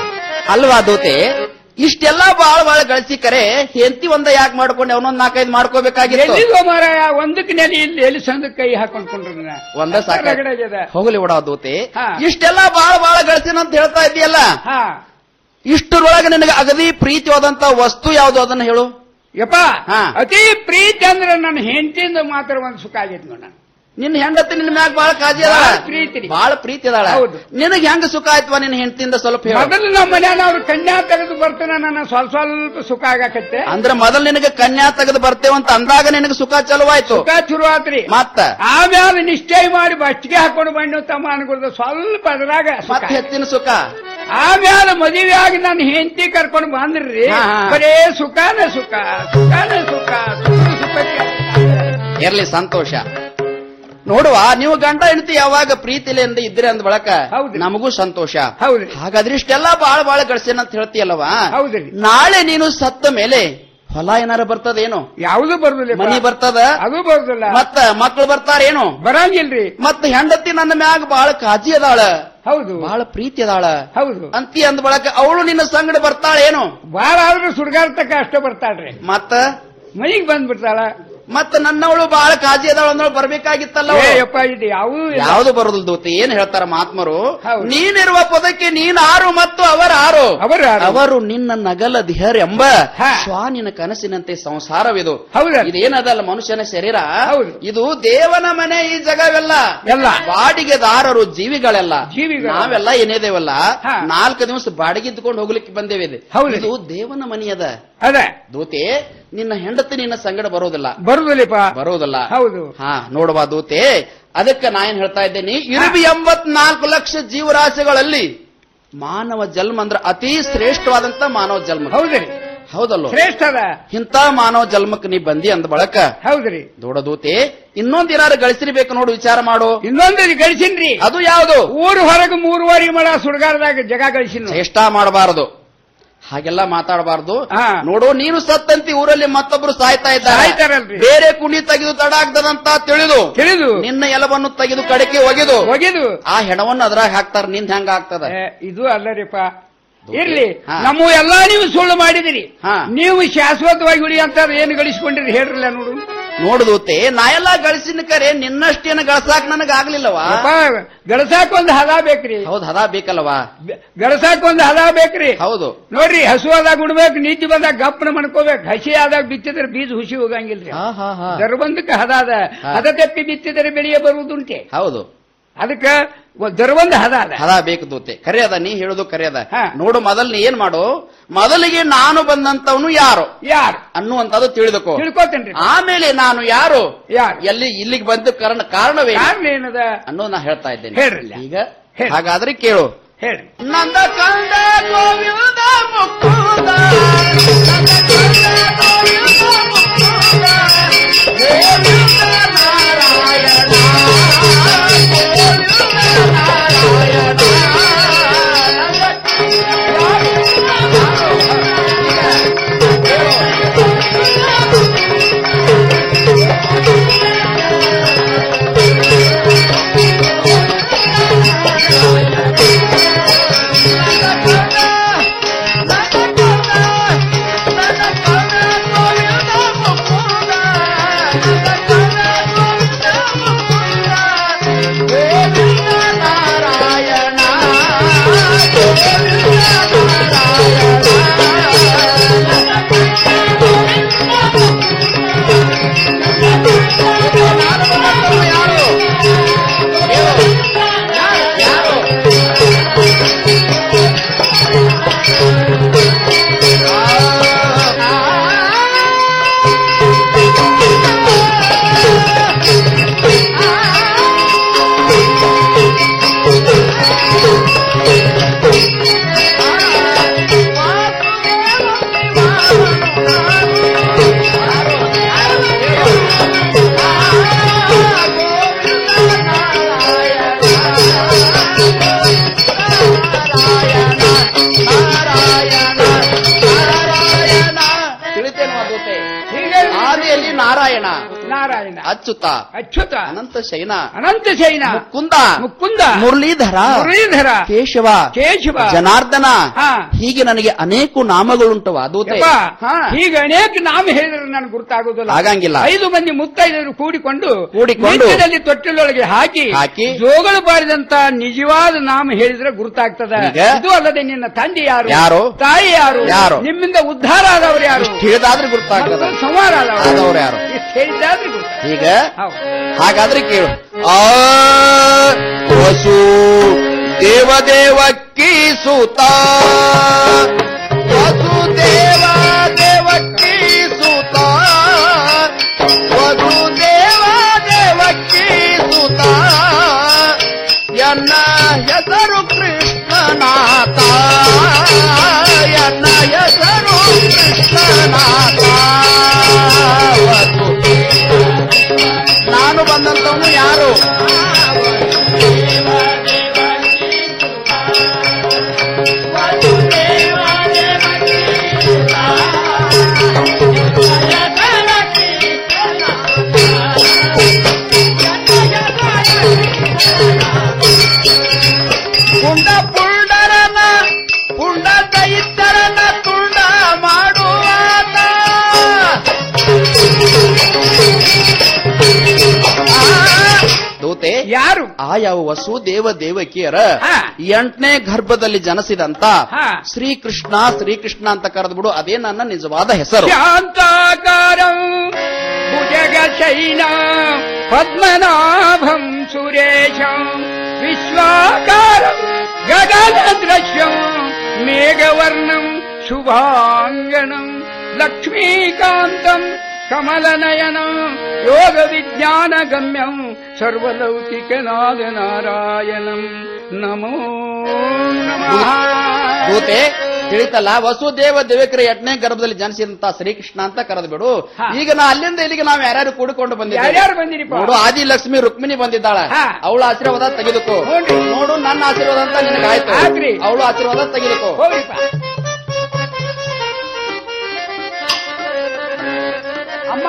ಅಲ್ವಾ ದೋತೆ ಇಷ್ಟೆಲ್ಲಾ ಬಾಳ ಬಾಳ ಗಳಿಸಿ ಕರೆ ಹೆಂತಿ ಒಂದ ಯಾಕೆ ಮಾಡ್ಕೊಂಡು ಅವನೊಂದ್ ನಾಲ್ಕೈದು ಮಾಡ್ಕೋಬೇಕಾಗಿತ್ತು ಎಲ್ಲಿಗೋ ಮಾರಾಯ ಒಂದಕ್ಕೆ ನೆಲೆ ಇಲ್ಲಿ ಎಲ್ಲಿ ಸಂದ ಕೈ ಹಾಕೊಂಡ್ಕೊಂಡ್ರ ಒಂದ ಸಾಕ ರಗಡಾಗ್ಯದ. ಹೋಗ್ಲಿ ಬಿಡ ದೋತೆ ಹಾ. ಇಷ್ಟೆಲ್ಲಾ ಬಾಳ ಬಾಳ ಗಳಿಸಿನ ಅಂತ ಹೇಳ್ತಾ ಇದೆಯಲ್ಲ ಹಾ ಇಷ್ಟರೊಳಗೆ ನಿನಗೆ ಅಗದಿ ಪ್ರೀತಿಯಾದಂತ ವಸ್ತು ಯಾವ್ದು ಅದನ್ನ ಹೇಳು ಯಪ್ಪ ಹಾ. ಅತಿ ಪ್ರೀತಿ ಅಂದ್ರೆ ನನ್ನ ಹೆಂಡತಿಯಿಂದ ಮಾತ್ರ ಒಂದ್ ಸುಖ ಆಗೈತಿ ನೋಡ ನಿನ್ನ ಹೆಂಡತಿ ನಿನ್ನ ಮ್ಯಾಗ ಬಾಳ ಕಾಜಿ ಅದಾಳ ಬಾಳ ಪ್ರೀತಿ ರೀ. ಬಾಳ ಪ್ರೀತಿ ಅದಾಳ ಹೌದು. ನಿನಗೆ ಹೆಂಗ ಸುಖ ಆಯ್ತವ ನಿನ್ನ ಹೆಂಡತಿಯಿಂದ ಸ್ವಲ್ಪ ಹೇಳು ಮೊದಲು ನಮ್ಮ ಮನ್ಯಾನ ಅವ್ರು ಕನ್ಯಾ ತೆಗೆದು ಬರ್ತಾನ ನನ್ನ ಸ್ವಲ್ಪ ಸ್ವಲ್ಪ ಸುಖ ಆಗಾಕತ್ತೆ ಅಂದ್ರೆ ಮೊದಲ್ ನಿನಗೆ ಕನ್ಯಾ ತೆಗೆದು ಬರ್ತೇವಂತ ಅಂದಾಗ ನಿನಗೆ ಸುಖ ಚಲುವಾಯ್ತು ಸುಖ ಶುರು ಆತ್ರಿ ಮತ್ತ ಆಮ್ಯಾಲ ನಿಶ್ಚಯ ಮಾಡಿ ಬಚ್ಚಿಗೆ ಹಾಕೊಂಡು ಬಂದು ತಮ್ಮ ಅನ್ಕೊಳ್ದ ಸ್ವಲ್ಪ ಅದ್ರಾಗ ಸುಖ. ಮತ್ತೆ ಹೆಚ್ಚಿನ ಸುಖ ಆಮ್ಯಾಲ ಮದುವೆ ಆಗಿ ನನ್ನ ಹೆಂಡತಿ ಕರ್ಕೊಂಡು ಬಂದ್ರಿ ಹಾ, ಹಾ. ಬರೇ ಸುಖಾನ ಸುಖ ಸುಖಾನ ಸುಖ ಸುಖ ಸುಖಕ್ಕೆ ಇರ್ಲಿ ಸಂತೋಷ ನೋಡುವ ನೀವು ಗಂಡ ಹೆಂಡತಿ ಯಾವಾಗ ಪ್ರೀತಿಲಿಂದ ಇದ್ರಿ ಅಂದ ಬಳಕ ನಮಗೂ ಸಂತೋಷ ಹೌದ್ರಿ ಹಾಗಾದ್ರೆ ಇಷ್ಟೆಲ್ಲ ಬಾಳ ಬಾಳ ಗಳಿಸ್ತೇನೆ ಅಂತ ಹೇಳ್ತೀಯಲ್ಲವಾ ಹೌದ್ರಿ ನಾಳೆ ನೀನು ಸತ್ತ ಮೇಲೆ ಹೊಲ ಏನಾರ ಬರ್ತದೇನು ಯಾವುದು ಬರುದಿಲ್ಲ ಮನಿ ಬರ್ತದ ಅದು ಬರುದಿಲ್ಲ ಮತ್ತ ಮಕ್ಕಳು ಬರ್ತಾರೇನು ಬರಂಗಿಲ್ರಿ ಮತ್ತ ಹೆಂಡತಿ ನನ್ನ ಮ್ಯಾಗ ಬಾಳ ಕಾಜಿ ಅದಾಳ ಹೌದು ಬಹಳ ಪ್ರೀತಿ ಅದಾಳ ಹೌದು ಅಂತಿ ಅಂದ ಬಳಕ ಅವಳು ನಿನ್ನ ಸಂಗಡ ಬರ್ತಾಳೇನು ಬಾಳ ಆದ್ರೂ ಸುಡ್ಗಾಡ್ತಕ್ಕ ಅಷ್ಟೇ ಬರ್ತಾಳ್ರಿ ಮತ್ತ ಮನಿಗ್ ಬಂದ್ಬಿಡ್ತಾಳ ಮತ್ತ ನನ್ನವಳು ಬಹಳ ಕಾಜಿ ಅದಾಳ ಅಂದವಳು ಬರ್ಬೇಕಾಗಿತ್ತಲ್ಲ ಅವ್ಳು. ಏ ಯಪ್ಪ ಇದು ಯಾವ ಯಾವುದು ಬರೋದಿಲ್ಲ ದೂತಿ ಏನ್ ಹೇಳ್ತಾರ ಮಹಾತ್ಮರು ನೀನಿರುವ ಪದಕ್ಕೆ ನೀನಾರು ಮತ್ತು ಅವರಾರು ಅವರು ನಿನ್ನ ನಗಲ ಎಂಬ ಶ್ವಾನಿನ ಕನಸಿನಂತೆ ಸಂಸಾರವಿದು ಇದೇನದಲ್ಲ ಮನುಷ್ಯನ ಶರೀರ ಇದು ದೇವನ ಮನೆ ಈ ಜಗವೆಲ್ಲ ಎಲ್ಲ ಬಾಡಿಗೆದಾರರು ಜೀವಿಗಳೆಲ್ಲ ನಾವೆಲ್ಲ ಏನೇದೇವಲ್ಲ ನಾಲ್ಕು ದಿವಸ ಬಾಡಿಗೆ ಇದ್ದುಕೊಂಡು ಹೋಗ್ಲಿಕ್ಕೆ ಬಂದೇವೆ ಇದು. ಇದು ದೇವನ ಮನೆಯದ ಅದೇ ದೂತೆ ನಿನ್ನ ಹೆಂಡತಿ ನಿನ್ನ ಸಂಗಡ ಬರೋದಿಲ್ಲ ಬರುದಿಲ್ಲಪ್ಪ ಬರೋದಿಲ್ಲ ಹೌದು ಹಾ ನೋಡುವ ದೂತೆ ಅದಕ್ಕೆ ನಾ ಏನ್ ಹೇಳ್ತಾ ಇದ್ದೇನೆ ಇರುಬಿ ಎಂಬತ್ನಾಲ್ಕು ಲಕ್ಷ ಜೀವರಾಶಿಗಳಲ್ಲಿ ಮಾನವ ಜನ್ಮ ಅಂದ್ರೆ ಅತಿ ಶ್ರೇಷ್ಠವಾದಂತ ಮಾನವ ಜನ್ಮ ಹೌದ್ರಿ ಹೌದಲ್ಲ ಶ್ರೇಷ್ಠ ಅದ ಇಂಥ ಮಾನವ ಜನ್ಮಕ್ಕೆ ನೀ ಬಂದಿ ಅಂದ ಬಳಕ ಹೌದ್ರಿ ದೂಡದೂತೆ ಇನ್ನೊಂದ್ ಏನಾರು ಗಳಿಸಿರ್ಬೇಕು ನೋಡು ವಿಚಾರ ಮಾಡು ಇನ್ನೊಂದು ಗಳಿಸಿನ್ರಿ ಅದು ಯಾವುದು ಊರು ಹೊರಗೆ ಮೂರುವರೆ ಮಳ ಸುಡ್ಗಾರದಾಗ ಜಗ ಗಳಿಸಿನ ಚೇಷ್ಟ ಮಾಡಬಾರದು ಹಾಗೆಲ್ಲ ಮಾತಾಡಬಾರದು ನೋಡು ನೀನು ಸತ್ತಂತಿ ಊರಲ್ಲಿ ಮತ್ತೊಬ್ರು ಸಾಯ್ತಾ ಇದ್ದಾರೆ ಸಾಯ್ತಾರಲ್ರಿ. ಬೇರೆ ಕುಣಿ ತೆಗೆದು ತಡ ಆಗ್ತದಂತ ತಿಳಿದು ತಿಳಿದು ನಿನ್ನ ಎಲವನ್ನು ತೆಗೆದು ಕಡೆಗೆ ಒಗೆದು ಒಗೆದು ಆ ಹೆಣವನ್ನು ಅದ್ರಾಗ ಹಾಕ್ತಾರ ನಿಂದ ಹೆಂಗ ಆಗ್ತದ ಏ, ಇದು ಅಲ್ಲರಿಪ್ಪ ಇರ್ಲಿ ನಮ್ಮ ಎಲ್ಲಾ ನೀವು ಸುಳ್ಳು ಮಾಡಿದಿರಿ ನೀವು ಶಾಶ್ವತವಾಗಿ ಉಳಿಯಂತ ಏನು ಗಳಿಸ್ಕೊಂಡಿರಿ ಹೇಳ್ರಲ್ಲ ನೋಡು ನೋಡುದೂತೆ ನಾ ಎಲ್ಲ ಗಳಿಸಿನ ಕರೆ ನಿನ್ನಷ್ಟೇನು ಗಳಸಾಕ್ ನನಗ ಆಗ್ಲಿಲ್ಲವಾ ಯಪ್ಪ, ಗಳಸಾಕ್ ಒಂದ್ ಹದ ಬೇಕ್ರಿ ಹೌದ್ ಹದ ಬೇಕಲ್ವಾ ಗಳಸಾಕ್ ಒಂದ್ ಹದ ಬೇಕ್ರಿ ಹೌದು ನೋಡ್ರಿ ಹಸು ಆದಾಗ ಉಣ್ಬೇಕು ನಿದ್ದೆ ಬಂದಾಗ ಗಪ್ಪನ ಮಾಡ್ಕೋಬೇಕು ಹಸಿ ಆದಾಗ ಬಿತ್ತಿದ್ರೆ ಬೀಜ ಹುಸಿ ಹೋಗಂಗಿಲ್ರಿ ದರ್ಬಂದಕ್ಕೆ ಹದ ಅದ ಹದ ತಪ್ಪಿ ಬಿತ್ತಿದರೆ ಬೆಳೆಯ ಬರುವುದುಂಟೆ ಹೌದು ಅದಕ್ಕ ದರ್ಬಂದ ಹದ ಅದ ಹದ ಬೇಕು ದೂತೆ ಕರೆ ಅದ ನೀ ಹೇಳುದು ಕರೆ ಅದ ನೋಡು ಮೊದಲ್ ನೀ ಏನ್ ಮಾಡು ಮೊದಲಿಗೆ ನಾನು ಬಂದಂತವನು ಯಾರು ಯಾರು ಅನ್ನುವಂಥದ್ದು ತಿಳಿದುಕೋ ತಿಳ್ಕೊತೇನ್ರಿ ಆಮೇಲೆ ನಾನು ಯಾರು ಯಾರು ಎಲ್ಲಿ ಇಲ್ಲಿಗೆ ಬಂದ ಕಾರಣ ಕಾರಣವೇ ಕಾರಣ ಏನದ ಅನ್ನೋದು ನಾ ಹೇಳ್ತಾ ಇದ್ದೇನೆ ಹೇಳ್ರಲ್ಲ. ಈಗ ಹಾಗಾದ್ರೆ ಕೇಳು ಹೇಳ್ರಿ ನಂದ ಕಂದ ಗೋವಿಂದ ಮುಕುಂದ ತಿಳಿತೇನು ಅದೂತೆ ಆದಿಯಲ್ಲಿ ನಾರಾಯಣ ನಾರಾಯಣ ಅಚ್ಯುತ ಅಚ್ಯುತ ಅನಂತ ಶೈನ ಅನಂತ ಶೈನ ಮುಕುಂದ ಮುಕುಂದ ಮುರಳೀಧರ ಮುರಳೀಧರ ಕೇಶವ ಕೇಶವ ಜನಾರ್ದನ ಹಾ. ಹೀಗೆ ನನಗೆ ಅನೇಕ ನಾಮಗಳುಂಟವ ಅದೂತೆ ಯಪ್ಪ, ಈಗ ಅನೇಕ ನಾಮ ಹೇಳಿದ್ರೆ ನನಗೆ ಗುರುತಾಗುದಿಲ್ಲ ಆಗಂಗಿಲ್ಲ. ಐದು ಮಂದಿ ಮುತ್ತೈದರು ಕೂಡಿಕೊಂಡು ಕೂಡಿಕೊಂಡು ನಿತ್ಯದಲ್ಲಿ ತೊಟ್ಟಿಲೊಳಗೆ ಹಾಕಿ ಹಾಕಿ ಜೋಗಳು ಬಾರಿದಂತ ನಿಜವಾದ ನಾಮ ಹೇಳಿದ್ರೆ ಗುರುತಾಗ್ತದ ಈಗ? ಇದು ಅಲ್ಲದೆ ನಿನ್ನ ತಂದೆ ಯಾರು ಯಾರು? ತಾಯಿ ಯಾರು ಯಾರು? ನಿಮ್ಮಿಂದ ಉದ್ಧಾರ ಆದವರು ಯಾರು ಇಷ್ಟ್ ಹೇಳಿದಾದ್ರೆ ಗುರುತಾಗ್ತದ ಮತ್ತು ಸಂಹಾರ ಆದವರು ಆದವ್ರು ಯಾರು? ಇಷ್ಟ್ ಹೇಳಿದಾದ್ರೆ ಗುರುತಾಗ್ತದೆ. ಈಗ ಹೌದು. ಹಾಗಾದ್ರೆ ಕೇಳು ಆ ವಸು ದೇವದೇವಕ್ಕಿ ಸುತ ವಸುದೇವ ದೇವಕ್ಕಿ ಸುತ ವಸುದೇವ ದೇವಕ್ಕಿ ಸುತ ಎನ್ನ ಹೆಸರು ಕೃಷ್ಣನಾಥ ಎನ್ನ ಹೆಸರು ಕೃಷ್ಣನಾಥ ವಸು ನಾನು ಬಂದಂತವನು ಯಾರು ಆ ಯಾವ ವಸುದೇವ ದೇವಕಿಯರ ಎಂಟನೇ ಗರ್ಭದಲ್ಲಿ ಜನಿಸಿದಂತ ಶ್ರೀಕೃಷ್ಣ ಶ್ರೀಕೃಷ್ಣ ಅಂತ ಕರೆದ್ಬಿಡು ಅದೇ ನನ್ನ ನಿಜವಾದ ಹೆಸರು ಶಾಂತಾಕಾರಂ ಭುಜಗಶೈನ ಪದ್ಮನಾಭಂ ಸುರೇಶಂ ವಿಶ್ವಾಕಾರಂ ಗಗನದೃಶ್ಯಂ ಮೇಘವರ್ಣಂ ಶುಭಾಂಗಣಂ ಲಕ್ಷ್ಮೀಕಾಂತಂ ಕಮಲನಯನಂ ಯೋಗ ವಿಜ್ಞಾನ ಗಮ್ಯಂ ಸರ್ವಲೌಕಿಕನಾದ ನಾರಾಯಣಂ ನಮೋ ನಮಃ ದೂತೆ ತಿಳಿತಲ್ಲ ವಸುದೇವ ದೇವಕರ ಎಂಟನೇ ಗರ್ಭದಲ್ಲಿ ಜನಿಸಿದಂತ ಶ್ರೀಕೃಷ್ಣ ಅಂತ ಕರೆದ್ಬಿಡು ಈಗ ನಾ ಅಲ್ಲಿಂದ ಇಲ್ಲಿಗೆ ನಾವು ಯಾರ್ಯಾರು ಕೂಡಿಕೊಂಡು ಬಂದಿದ್ದೇವೆ ಯಾರ್ಯಾರು ಬಂದಿರಿಪ್ಪ? ನೋಡು ಆದಿ ಲಕ್ಷ್ಮಿ ರುಕ್ಮಿಣಿ ಬಂದಿದ್ದಾಳ ಅವಳ ಆಶೀರ್ವಾದ ತೆಗೆದುಕೋ ನೋಡು ನನ್ನ ಆಶೀರ್ವಾದ ಅಂತ ನಿನಗಾಯ್ತು ಆಗ್ರಿ. ಅವಳು ಆಶೀರ್ವಾದ ತೆಗೆದುಕೋ ಹೋಗ್ರಿಪ್ಪ ಅಮ್ಮ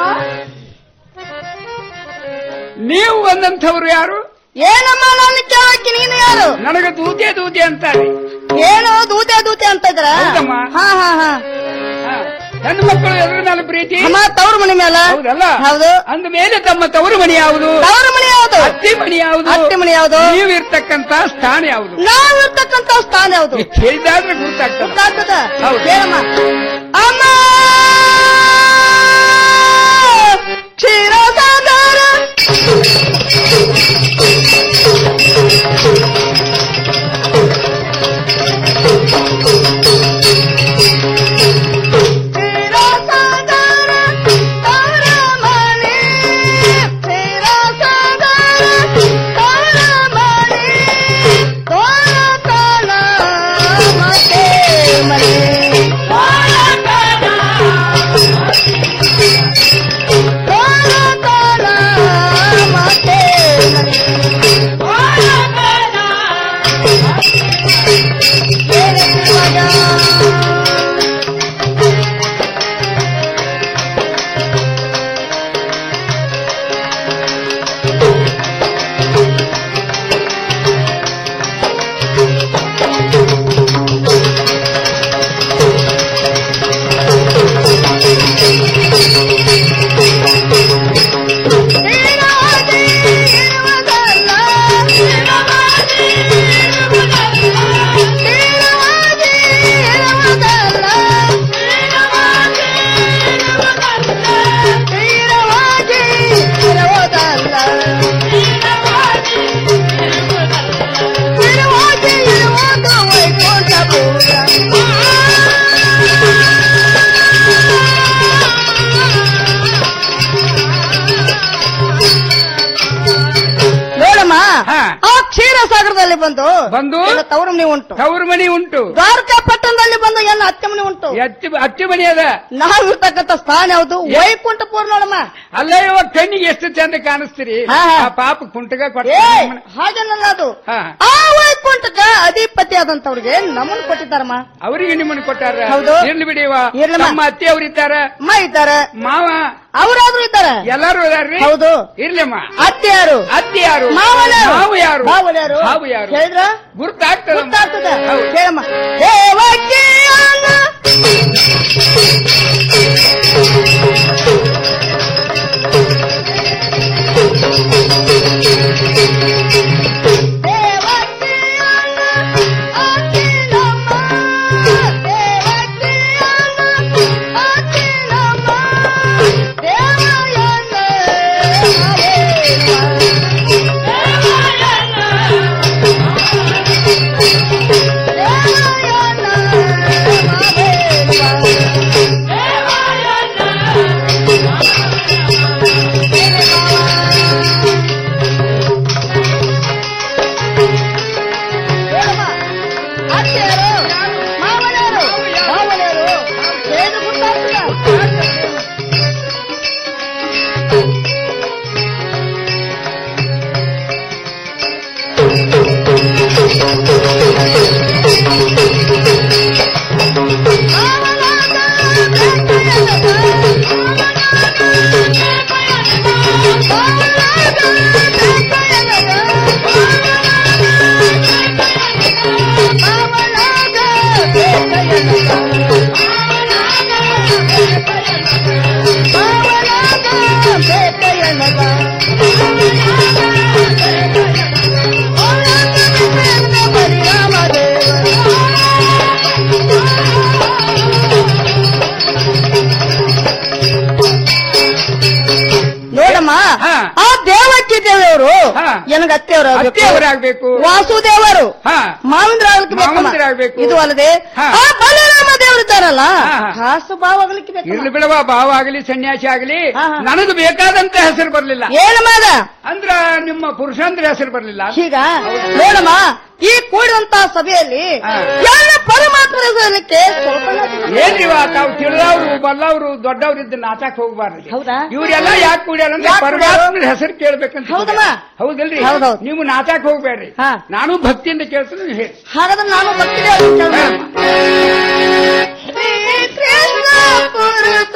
ನೀವು ಬಂದಂಥವ್ರು ಯಾರು ಏನಮ್ಮ ನಾನು ಕೇಳಕ್ಕೆ ನೀನು ಯಾರು ನನಗೆ ದೂತೆ ದೂತೆ ಅಂತಾರೆ ಏನು ದೂತೆ ದೂತೆ ಅಂತ ಇದ್ರ ಹೌದಮ್ಮ. ಹಾ ಹಾ ಹಾ ಹೆಣ್ಣು ಮಕ್ಕಳು ಎದುರ ಮೇಲೆ ಪ್ರೀತಿ ಅಮ್ಮ ತವ್ರ ಮನೆ ಮೇಲೆ ಹೌದಲ್ಲ ಹೌದು ಅಂದ ಮೇಲೆ ತಮ್ಮ ತವರು ಮನೆ ಯಾವುದು ತವ್ರ ಮನೆ ಯಾವುದು ಅತ್ತಿ ಮನೆ ಯಾವುದು ಅತ್ತೆ ಮನೆ ಯಾವುದು ನೀವಿರ್ತಕ್ಕಂತ ಸ್ಥಾನ ಯಾವುದು ನಾವು ಇರ್ತಕ್ಕಂತ ಸ್ಥಾನ ಯಾವುದು ಕೇಳಿದಾದ್ರೆ ಗುರ್ತಾಗ್ತದೆ ಗೊತ್ತಾಗ್ತದ ಹೌದು. ಹೇಳಮ್ಮ ಅಮ್ಮ ಕ್ಷೀರಸಾಗರ ಕ್ಷೀರಸಾಗರ ತಾರಮಣಿ ಕ್ಷೀರಸಾಗರ ತಾರಮಣಿ ತೋರ ಕಾಲ ಮತ್ತೆ ಮನೆ ತೋರ ಕಾಲ ಮತ್ತೆ ನೋಡಮ್ಮ ಆ ಕ್ಷೀರಸಾಗರದಲ್ಲಿ ಬಂದು ಬಂದು ಎಲ್ಲ ತವ್ರ ಮನೆ ಉಂಟು ತವರು ಮನೆ ಉಂಟು ದ್ವಾರಕಾ ಪಟ್ಟಣದಲ್ಲಿ ಬಂದು ಎಲ್ಲ ಅತ್ತೆ ಮನೆ ಉಂಟು ಅಚ್ಚು ಅಚ್ಚು ಮನೆ ಅದ ನಾವು ಇರ್ತಕ್ಕಂಥ ಸ್ಥಾನ ಯಾವುದು ವೈಕುಂಠಪುರ ನೋಡಮ್ಮ ಅಲ್ಲ ಇವಾಗ ಕಣ್ಣಿಗೆ ಎಷ್ಟು ಚಂದ ಕಾಣಿಸ್ತೀರಿ ಹಾ, ಹಾ. ಆ ಪಾಪ ಕುಂಟಗ ಕೊಟ್ಟ ಏ ಹಾಗೇನಲ್ಲ ಅದು ಆ ವೈಕುಂಠಕ ಅಧಿಪತಿ ಆದಂತವ್ರಿಗೆ ನಮ್ಮನ್ನು ಕೊಟ್ಟಿದ್ದಾರಮ್ಮ ಅವರಿಗೆ ನಿಮ್ಮನ್ನು ಕೊಟ್ಟಾರ ಹೌದು. ಇರ್ಲಿ ಬಿಡಿವ ಇರ್ಲಮ್ಮ. ನಮ್ಮ ಅತ್ತೆ ಅವರಿದ್ದಾರ ಅಮ್ಮ ಇದ್ದಾರೆ ಮಾವ ಅವರಾದ್ರೂ ಇದ್ದಾರೆ ಎಲ್ಲಾರು ಇದಾರ್ರಿ ಹೌದು ಇರ್ಲಮ್ಮ ಅತ್ತೆ ಯಾರು ಅತ್ತೆ ಯಾರು ಮಾವನ್ಯಾರು? ಮಾವು ಯಾರು ಮಾವನ್ಯಾರು? ಹಾವು ಯಾರು ಹೇಳಿದ್ರ ಗುರ್ತಾಗ್ತದ ಗೊತ್ತಾಗ್ತದೆ ಹೇಳಮ್ಮ ದೇವಕಿಯನ್ನ ದೇವಯನ್ನ ನನಗೆ ಅತ್ತೆಯವರು ಅತ್ತೆಯವರಾಗ್ಬೇಕು ವಾಸುದೇವರು ಹಾ ಮಾವಂದ್ರ ಆಗ್ಲಿಕ್ಕೆ ಬೇಕಮ್ಮ. ಮಾವಂದ್ರ ಆಗ್ಬೇಕು. ಇದು ಅಲ್ಲದೆ ಹಾ. ಆ ಬಲರಾಮ ದೇವರಿದ್ದಾರಲ್ಲ ಹಾ, ಹಾ. ಹಾಸು ಭಾವ ಆಗ್ಲಿಕ್ಕೆ ಬೇಕು ಇರ್ಲಿ ಬಿಡವ ಭಾವ ಆಗಲಿ ಸನ್ಯಾಸಿ ಆಗಲಿ ನನಗೆ ಬೇಕಾದಂತ ಹೆಸರು ಬರ್ಲಿಲ್ಲ ಏನು ಮಾದ ಅಂದ್ರ ನಿಮ್ಮ ಪುರುಷಾಂದ್ರ ಹೆಸರು ಬರ್ಲಿಲ್ಲ ಈಗ ನೋಡಮ್ಮ ಈ ಕೂಡಿದಂತ ಸಭೆಯಲ್ಲಿ ಎಲ್ಲ ಪರಮಾತ್ಮನ ಹೆಸರಲ್ಲಿಕ್ಕೆ ಸ್ವಲ್ಪ ಏನ್ರಿವ ತಾವು ತಿಳಿದವ್ರು ಬಲ್ಲವ್ರು ದೊಡ್ಡವ್ರು ಇದ್ದು ನಾಟಕ ಹೋಗ್ಬಾರ್ದು ಹೌದಾ ಇವ್ರೆಲ್ಲ ಯಾಕೆ ಕೂಡ್ಯಾರ ಅಂದ್ರೆ ಯಾಕ್ ಕೂಡ್ಯಾರು? ಪರಮಾತ್ಮನ ಹೆಸರು ಕೇಳ್ಬೇಕಂತ ಹೌದಮ್ಮ? ಹೌದಲ್ರಿ ಹೌದೌದು. ನೀವು ನಾಟಕ ಹೋಗ್ಬೇಡ್ರಿ ನಾನು ಭಕ್ತಿಯಿಂದ ಕೇಳ್ತೀನಿ ನೀವು ಹೇಳಿ ಹಾಗಾದ್ರೆ ನಾನು ಬರ್ತೀನಿ ಕೃಷ್ಣ ಪುರುಷ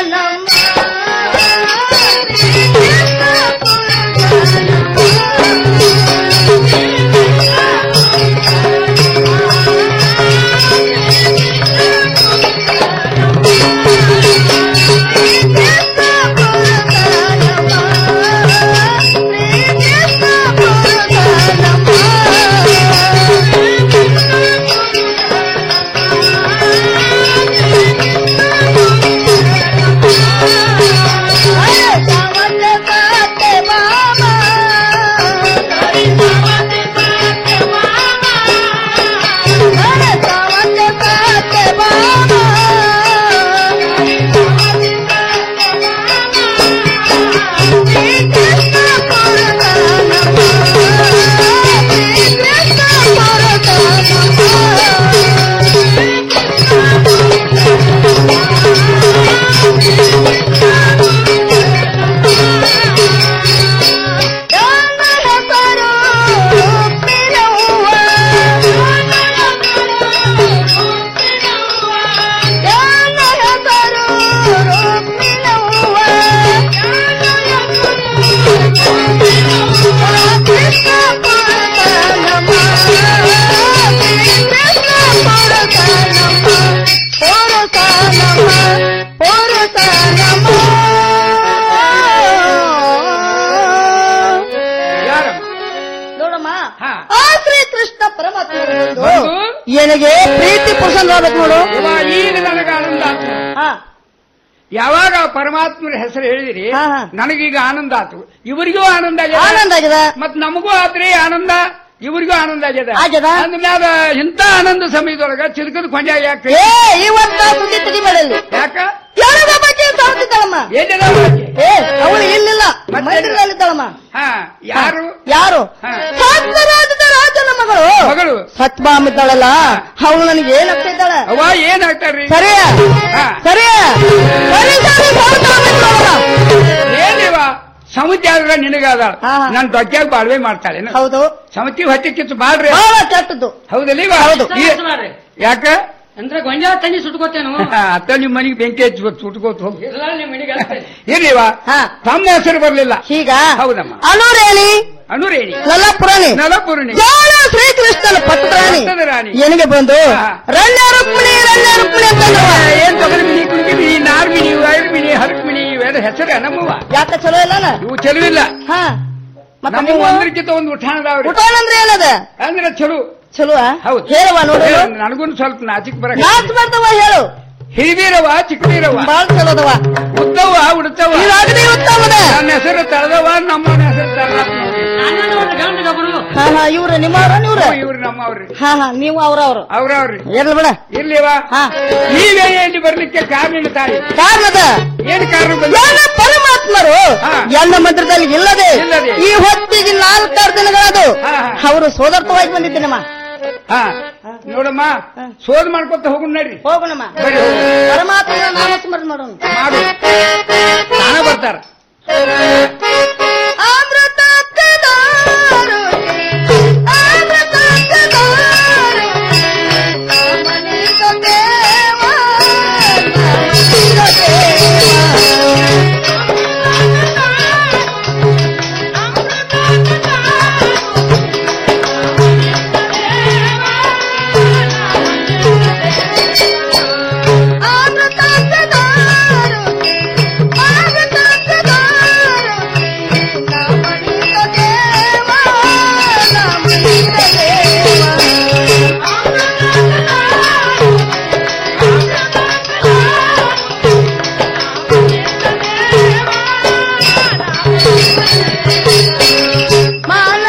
ನೋಡಮ್ಮ ಆ ಶ್ರೀ ಕೃಷ್ಣ ಪರಮಾತ್ಮ ಬಂದು? ನನಗೆ ಪ್ರೀತಿ ಪುರುಷನ್ ನೋಡ್ಬೇಕು ನೋಡು ಇವ ಈಗ ನನಗೆ ಆನಂದ ಆತು ಯಾವಾಗ ಪರಮಾತ್ಮನ ಹೆಸರು ಹೇಳಿದಿರಿ ನನಗೀಗ ಆನಂದ ಆತು ಇವರಿಗೂ ಆನಂದ ಆಗ್ಯದ. ಆನಂದ ಆಗ್ಯದ. ಮತ್ ನಮಗೂ ಆತ್ರಿ ಆನಂದ ಇವರಿಗೂ ಆನಂದ ಆಗ್ಯದ ಆಗ್ಯದ. ಅಂದ್ಮ್ಯಾಗ ಇಂತ ಆನಂದ ಸಮಯದೊಳಗ ಚಿಲ್ಕದ ಕೊಂಡ ಯಾಕೆ ಏ ಇವತ್ತ ಸುದ್ದಿ ತೆಗಿಬೇಡಲ್ಲಿ ಯಾಕ ಯಾರದ ಬಗ್ಗೆ ಸಾವುತ್ತಿದ್ದಾಳಮ್ಮ ಏನಿಲ್ಲ ಏ ಅವಳು ಇಲ್ಲಿಲ್ಲ ಮಂದಿರದಲ್ಲಿದ್ದಾಳಮ್ಮ ಹಾ ಯಾರು ಯಾರು ಹಾ. ಸತ್ಯರಾಜದ ರಾಜನ ಮಗಳು ಮಗಳು ಸತ್ಯಭಾಮ ಇದ್ದಾಳಲ್ಲ ಅವಳು ನನಗೆ ಏನಾಗ್ತಾ ಇದ್ದಾಳೆ ಅವ ಏನಾಗ್ತಾರ್ರಿ ಸರಿ ಹಾ. ಸರಿ ಸರಿ ಸರಿ ಸತ್ಯಭಾಮ ಇದ್ದಾಳಲ್ಲ. ಏನಿವ ಸಮುದ್ರ ಆದ್ರ ನಿನಗಾದ ನನ್ ದೊಡ್ಡಾಗ ಬಾಳ್ವೆ ಮಾಡ್ತಾಳೆ ಹೌದು ಸಮತಿ ಹೊಟ್ಟೆ ಕಿತ್ತು ಬಾಳ್ರಿ ಬಹಳ ಕೆಟ್ಟದ್ದು ಹೌದಲ್ಲ ಇವ ಹೌದು. ಈ- ಯಾಕ ಅಂದ್ರೆ ಗೊಂಜಾಳ ತಣ್ಣಿ ಸುಟ್ಕೋತೇನು ಅತ್ತ ನಿಮ್ ಮನೆಗೆ ಬೆಂಕಿ ಹಚ್ಚಿ ಸುಟ್ಕೋತ ಹೋಗಿ ಇಲ್ಲ ನಿಮ್ ಮನೆಗೆ ಹಾಕ್ತೇನೆ. ಇರ್ಲಿವ ತಮ್ಮ ಹೆಸರು ಬರ್ಲಿಲ್ಲ ಈಗ ಹೌದಮ್ಮ ಅನುರೇಣಿ ಅನುರೇಣಿ ನಲಪುರಾಣಿ ನಲಪುರಣಿ ಜಾಣ ಶ್ರೀಕೃಷ್ಣನ ಪಟ್ಟರಾಣಿ ಪಟ್ಟದ ರಾಣಿ. ಏನಿಗೆ ಬಂದು ರಣ್ಯ ರುಕ್ಮಿಣಿ ರಣ್ಯ ರುಕ್ಮಿಣಿ ಅಂತಂದ್ರವ್ವ. ಏನ್ ತೊಗರಿ ಮಿನಿ ಕುಣಿಕೆ ಮಿನಿ ನಾರ್ ಮಿನಿ ವೈರ್ ಮಿನಿ ಹರಕ್ ಮಿನಿ ಇವೆಲ್ಲ ಹೆಸರ ನಮ್ಮವ ಯಾಕ ಚಲೋ ಇಲ್ಲ ಇವು ಚಲುವಿಲ್ಲ ಹಾ ಮತ್ತೆ ನಮ್ಮ ನೀವು ಒಂದ್ರಕ್ಕಿಂತ ಒಂದು ಉಠಾಣದವ್ರಿ ಊಟ ಅಂದ್ರೆ ಏನದ ಅಂದ್ರೆ ಚಲೋ ಚಲೋ ಹೌದು ಹೇಳುವ ನೋಡು ನನಗೂ ಸ್ವಲ್ಪ ನಾಚಿಕ್ ಬರ ನಾಚ್ ಮಾಡ್ದವ ಹೇಳು ಹಿರಿವೀರವ ಚಿಕ್ಕವೀರವ ಬಾಳ್ ಚಲೋದವ ಉದ್ದವ ಉಡ್ತವ ಇದು ಅಗದಿ ಉತ್ತಮದ ನನ್ನ ಹೆಸರು ತಳದವ ನಮ್ಮವನ ಹೆಸರು ತಳದ ಹಾ ಹಾ ಇವ್ರು ನಿಮ್ಮವ್ರ ಇವ್ರ ಇವ್ರು ನಮ್ಮವ್ರಿ ಹಾ ಹಾ ನೀವು ಅವ್ರ ಅವ್ರು ಅವ್ರವ್ರಿ ಇರ್ಲಿ ಬಿಡ ಇರ್ಲಿವ ನೀವೇ ಇಲ್ಲಿ ಬರ್ಲಿಕ್ಕೆ ಕಾರಣ ತಾಯಿ ಕಾರಣದ ಏನ್ ಕಾರಣ ಬಂದ ಎಲ್ಲ ಪರಮಾತ್ಮರು ಎಲ್ಲ ಮಂತ್ರದಲ್ಲಿ ಇಲ್ಲದೆ ಇಲ್ಲದೆ. ಈ ಹೊತ್ತಿಗೆ ನಾಲ್ಕಾರು ದಿನಗಳದು ಅವರು ಸೋದರ್ತವಾಗಿ ಬಂದಿದ್ದೇನಮ್ಮ ಹಾ ನೋಡಮ್ಮ ಶೋಧ ಮಾಡ್ಕೊತ ಹೋಗುಣ ನಡ್ರಿ ಹೋಗೋಣಮ್ಮ ಬರ್ರಿ ಹೋಗೋಣ. ಪರಮಾತ್ಮನ ನಾಮ ಸ್ಮರಣೆ ಮಾಡೋಣ ಮಾಡು ತಾನ ಬರ್ತಾರ ಅಮೃತ ಕದಾರು ಅಮೃತ ಕದಾರು ಅಮನಿತ ದೇವ ಅಮನಿತ ಅಮೃತ ಕದಾರು ಅಮೃತ ಕದಾರು ನಮನಿತ ದೇವ ನಮನಿತ ದೇವ ಮಾನ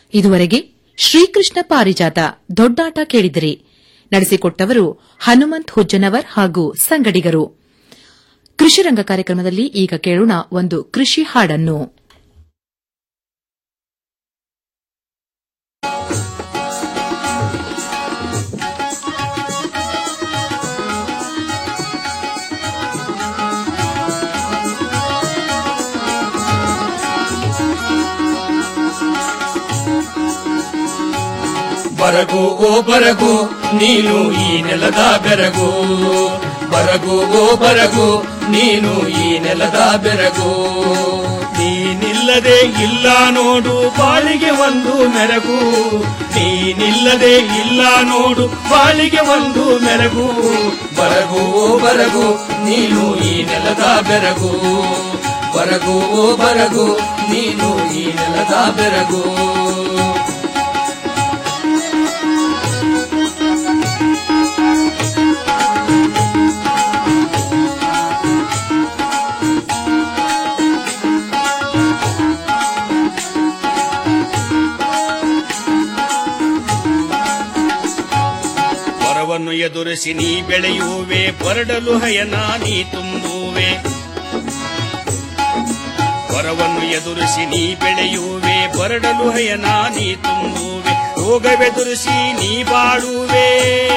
ಇದುವರೆಗೆ ಶ್ರೀಕೃಷ್ಣ ಪಾರಿಜಾತ ದೊಡ್ಡಾಟ ಕೇಳಿದಿರಿ ನಡೆಸಿಕೊಟ್ಟವರು ಹನುಮಂತ್ ಹುಜ್ಜನವರ್ ಹಾಗೂ ಸಂಗಡಿಗರು ಕೃಷಿರಂಗ ಕಾರ್ಯಕ್ರಮದಲ್ಲಿ ಈಗ ಕೇಳೋಣ ಒಂದು ಕೃಷಿ ಹಾಡನ್ನು ಬರಗು ಓ ಬರಗು ನೀನು ಈ ನೆಲದ ಬೆರಗು ಬರಗು ಓ ಬರಗು ನೀನು ಈ ನೆಲದ ಬೆರಗು ನೀನಿಲ್ಲದೆ ಇಲ್ಲ ನೋಡು ಬಾಳಿಗೆ ಒಂದು ಮೆರಗು ನೀನಿಲ್ಲದೆ ಇಲ್ಲ ನೋಡು ಬಾಳಿಗೆ ಒಂದು ಮೆರಗು ಬರಗು ಓ ಬರಗು ನೀನು ಈ ನೆಲದ ಬೆರಗು ಬರಗು ಓ ಬರಗು ನೀನು ಈ ನೆಲದ ಬೆರಗು ಬರವನ್ನು ಎದುರಿಸಿ ನೀ ಬೆಳೆಯುವೆ ಬರಡಲು ಹಯನ ನೀ ತುಂಬುವೆ ಬರವನ್ನು ಎದುರಿಸಿ ನೀ ಬೆಳೆಯುವೆ ಬರಡಲು ಹಯನ ನೀ ತುಂಬುವೆ ರೋಗವೆದುರಿಸಿ ನೀ ಬಾಳುವೆ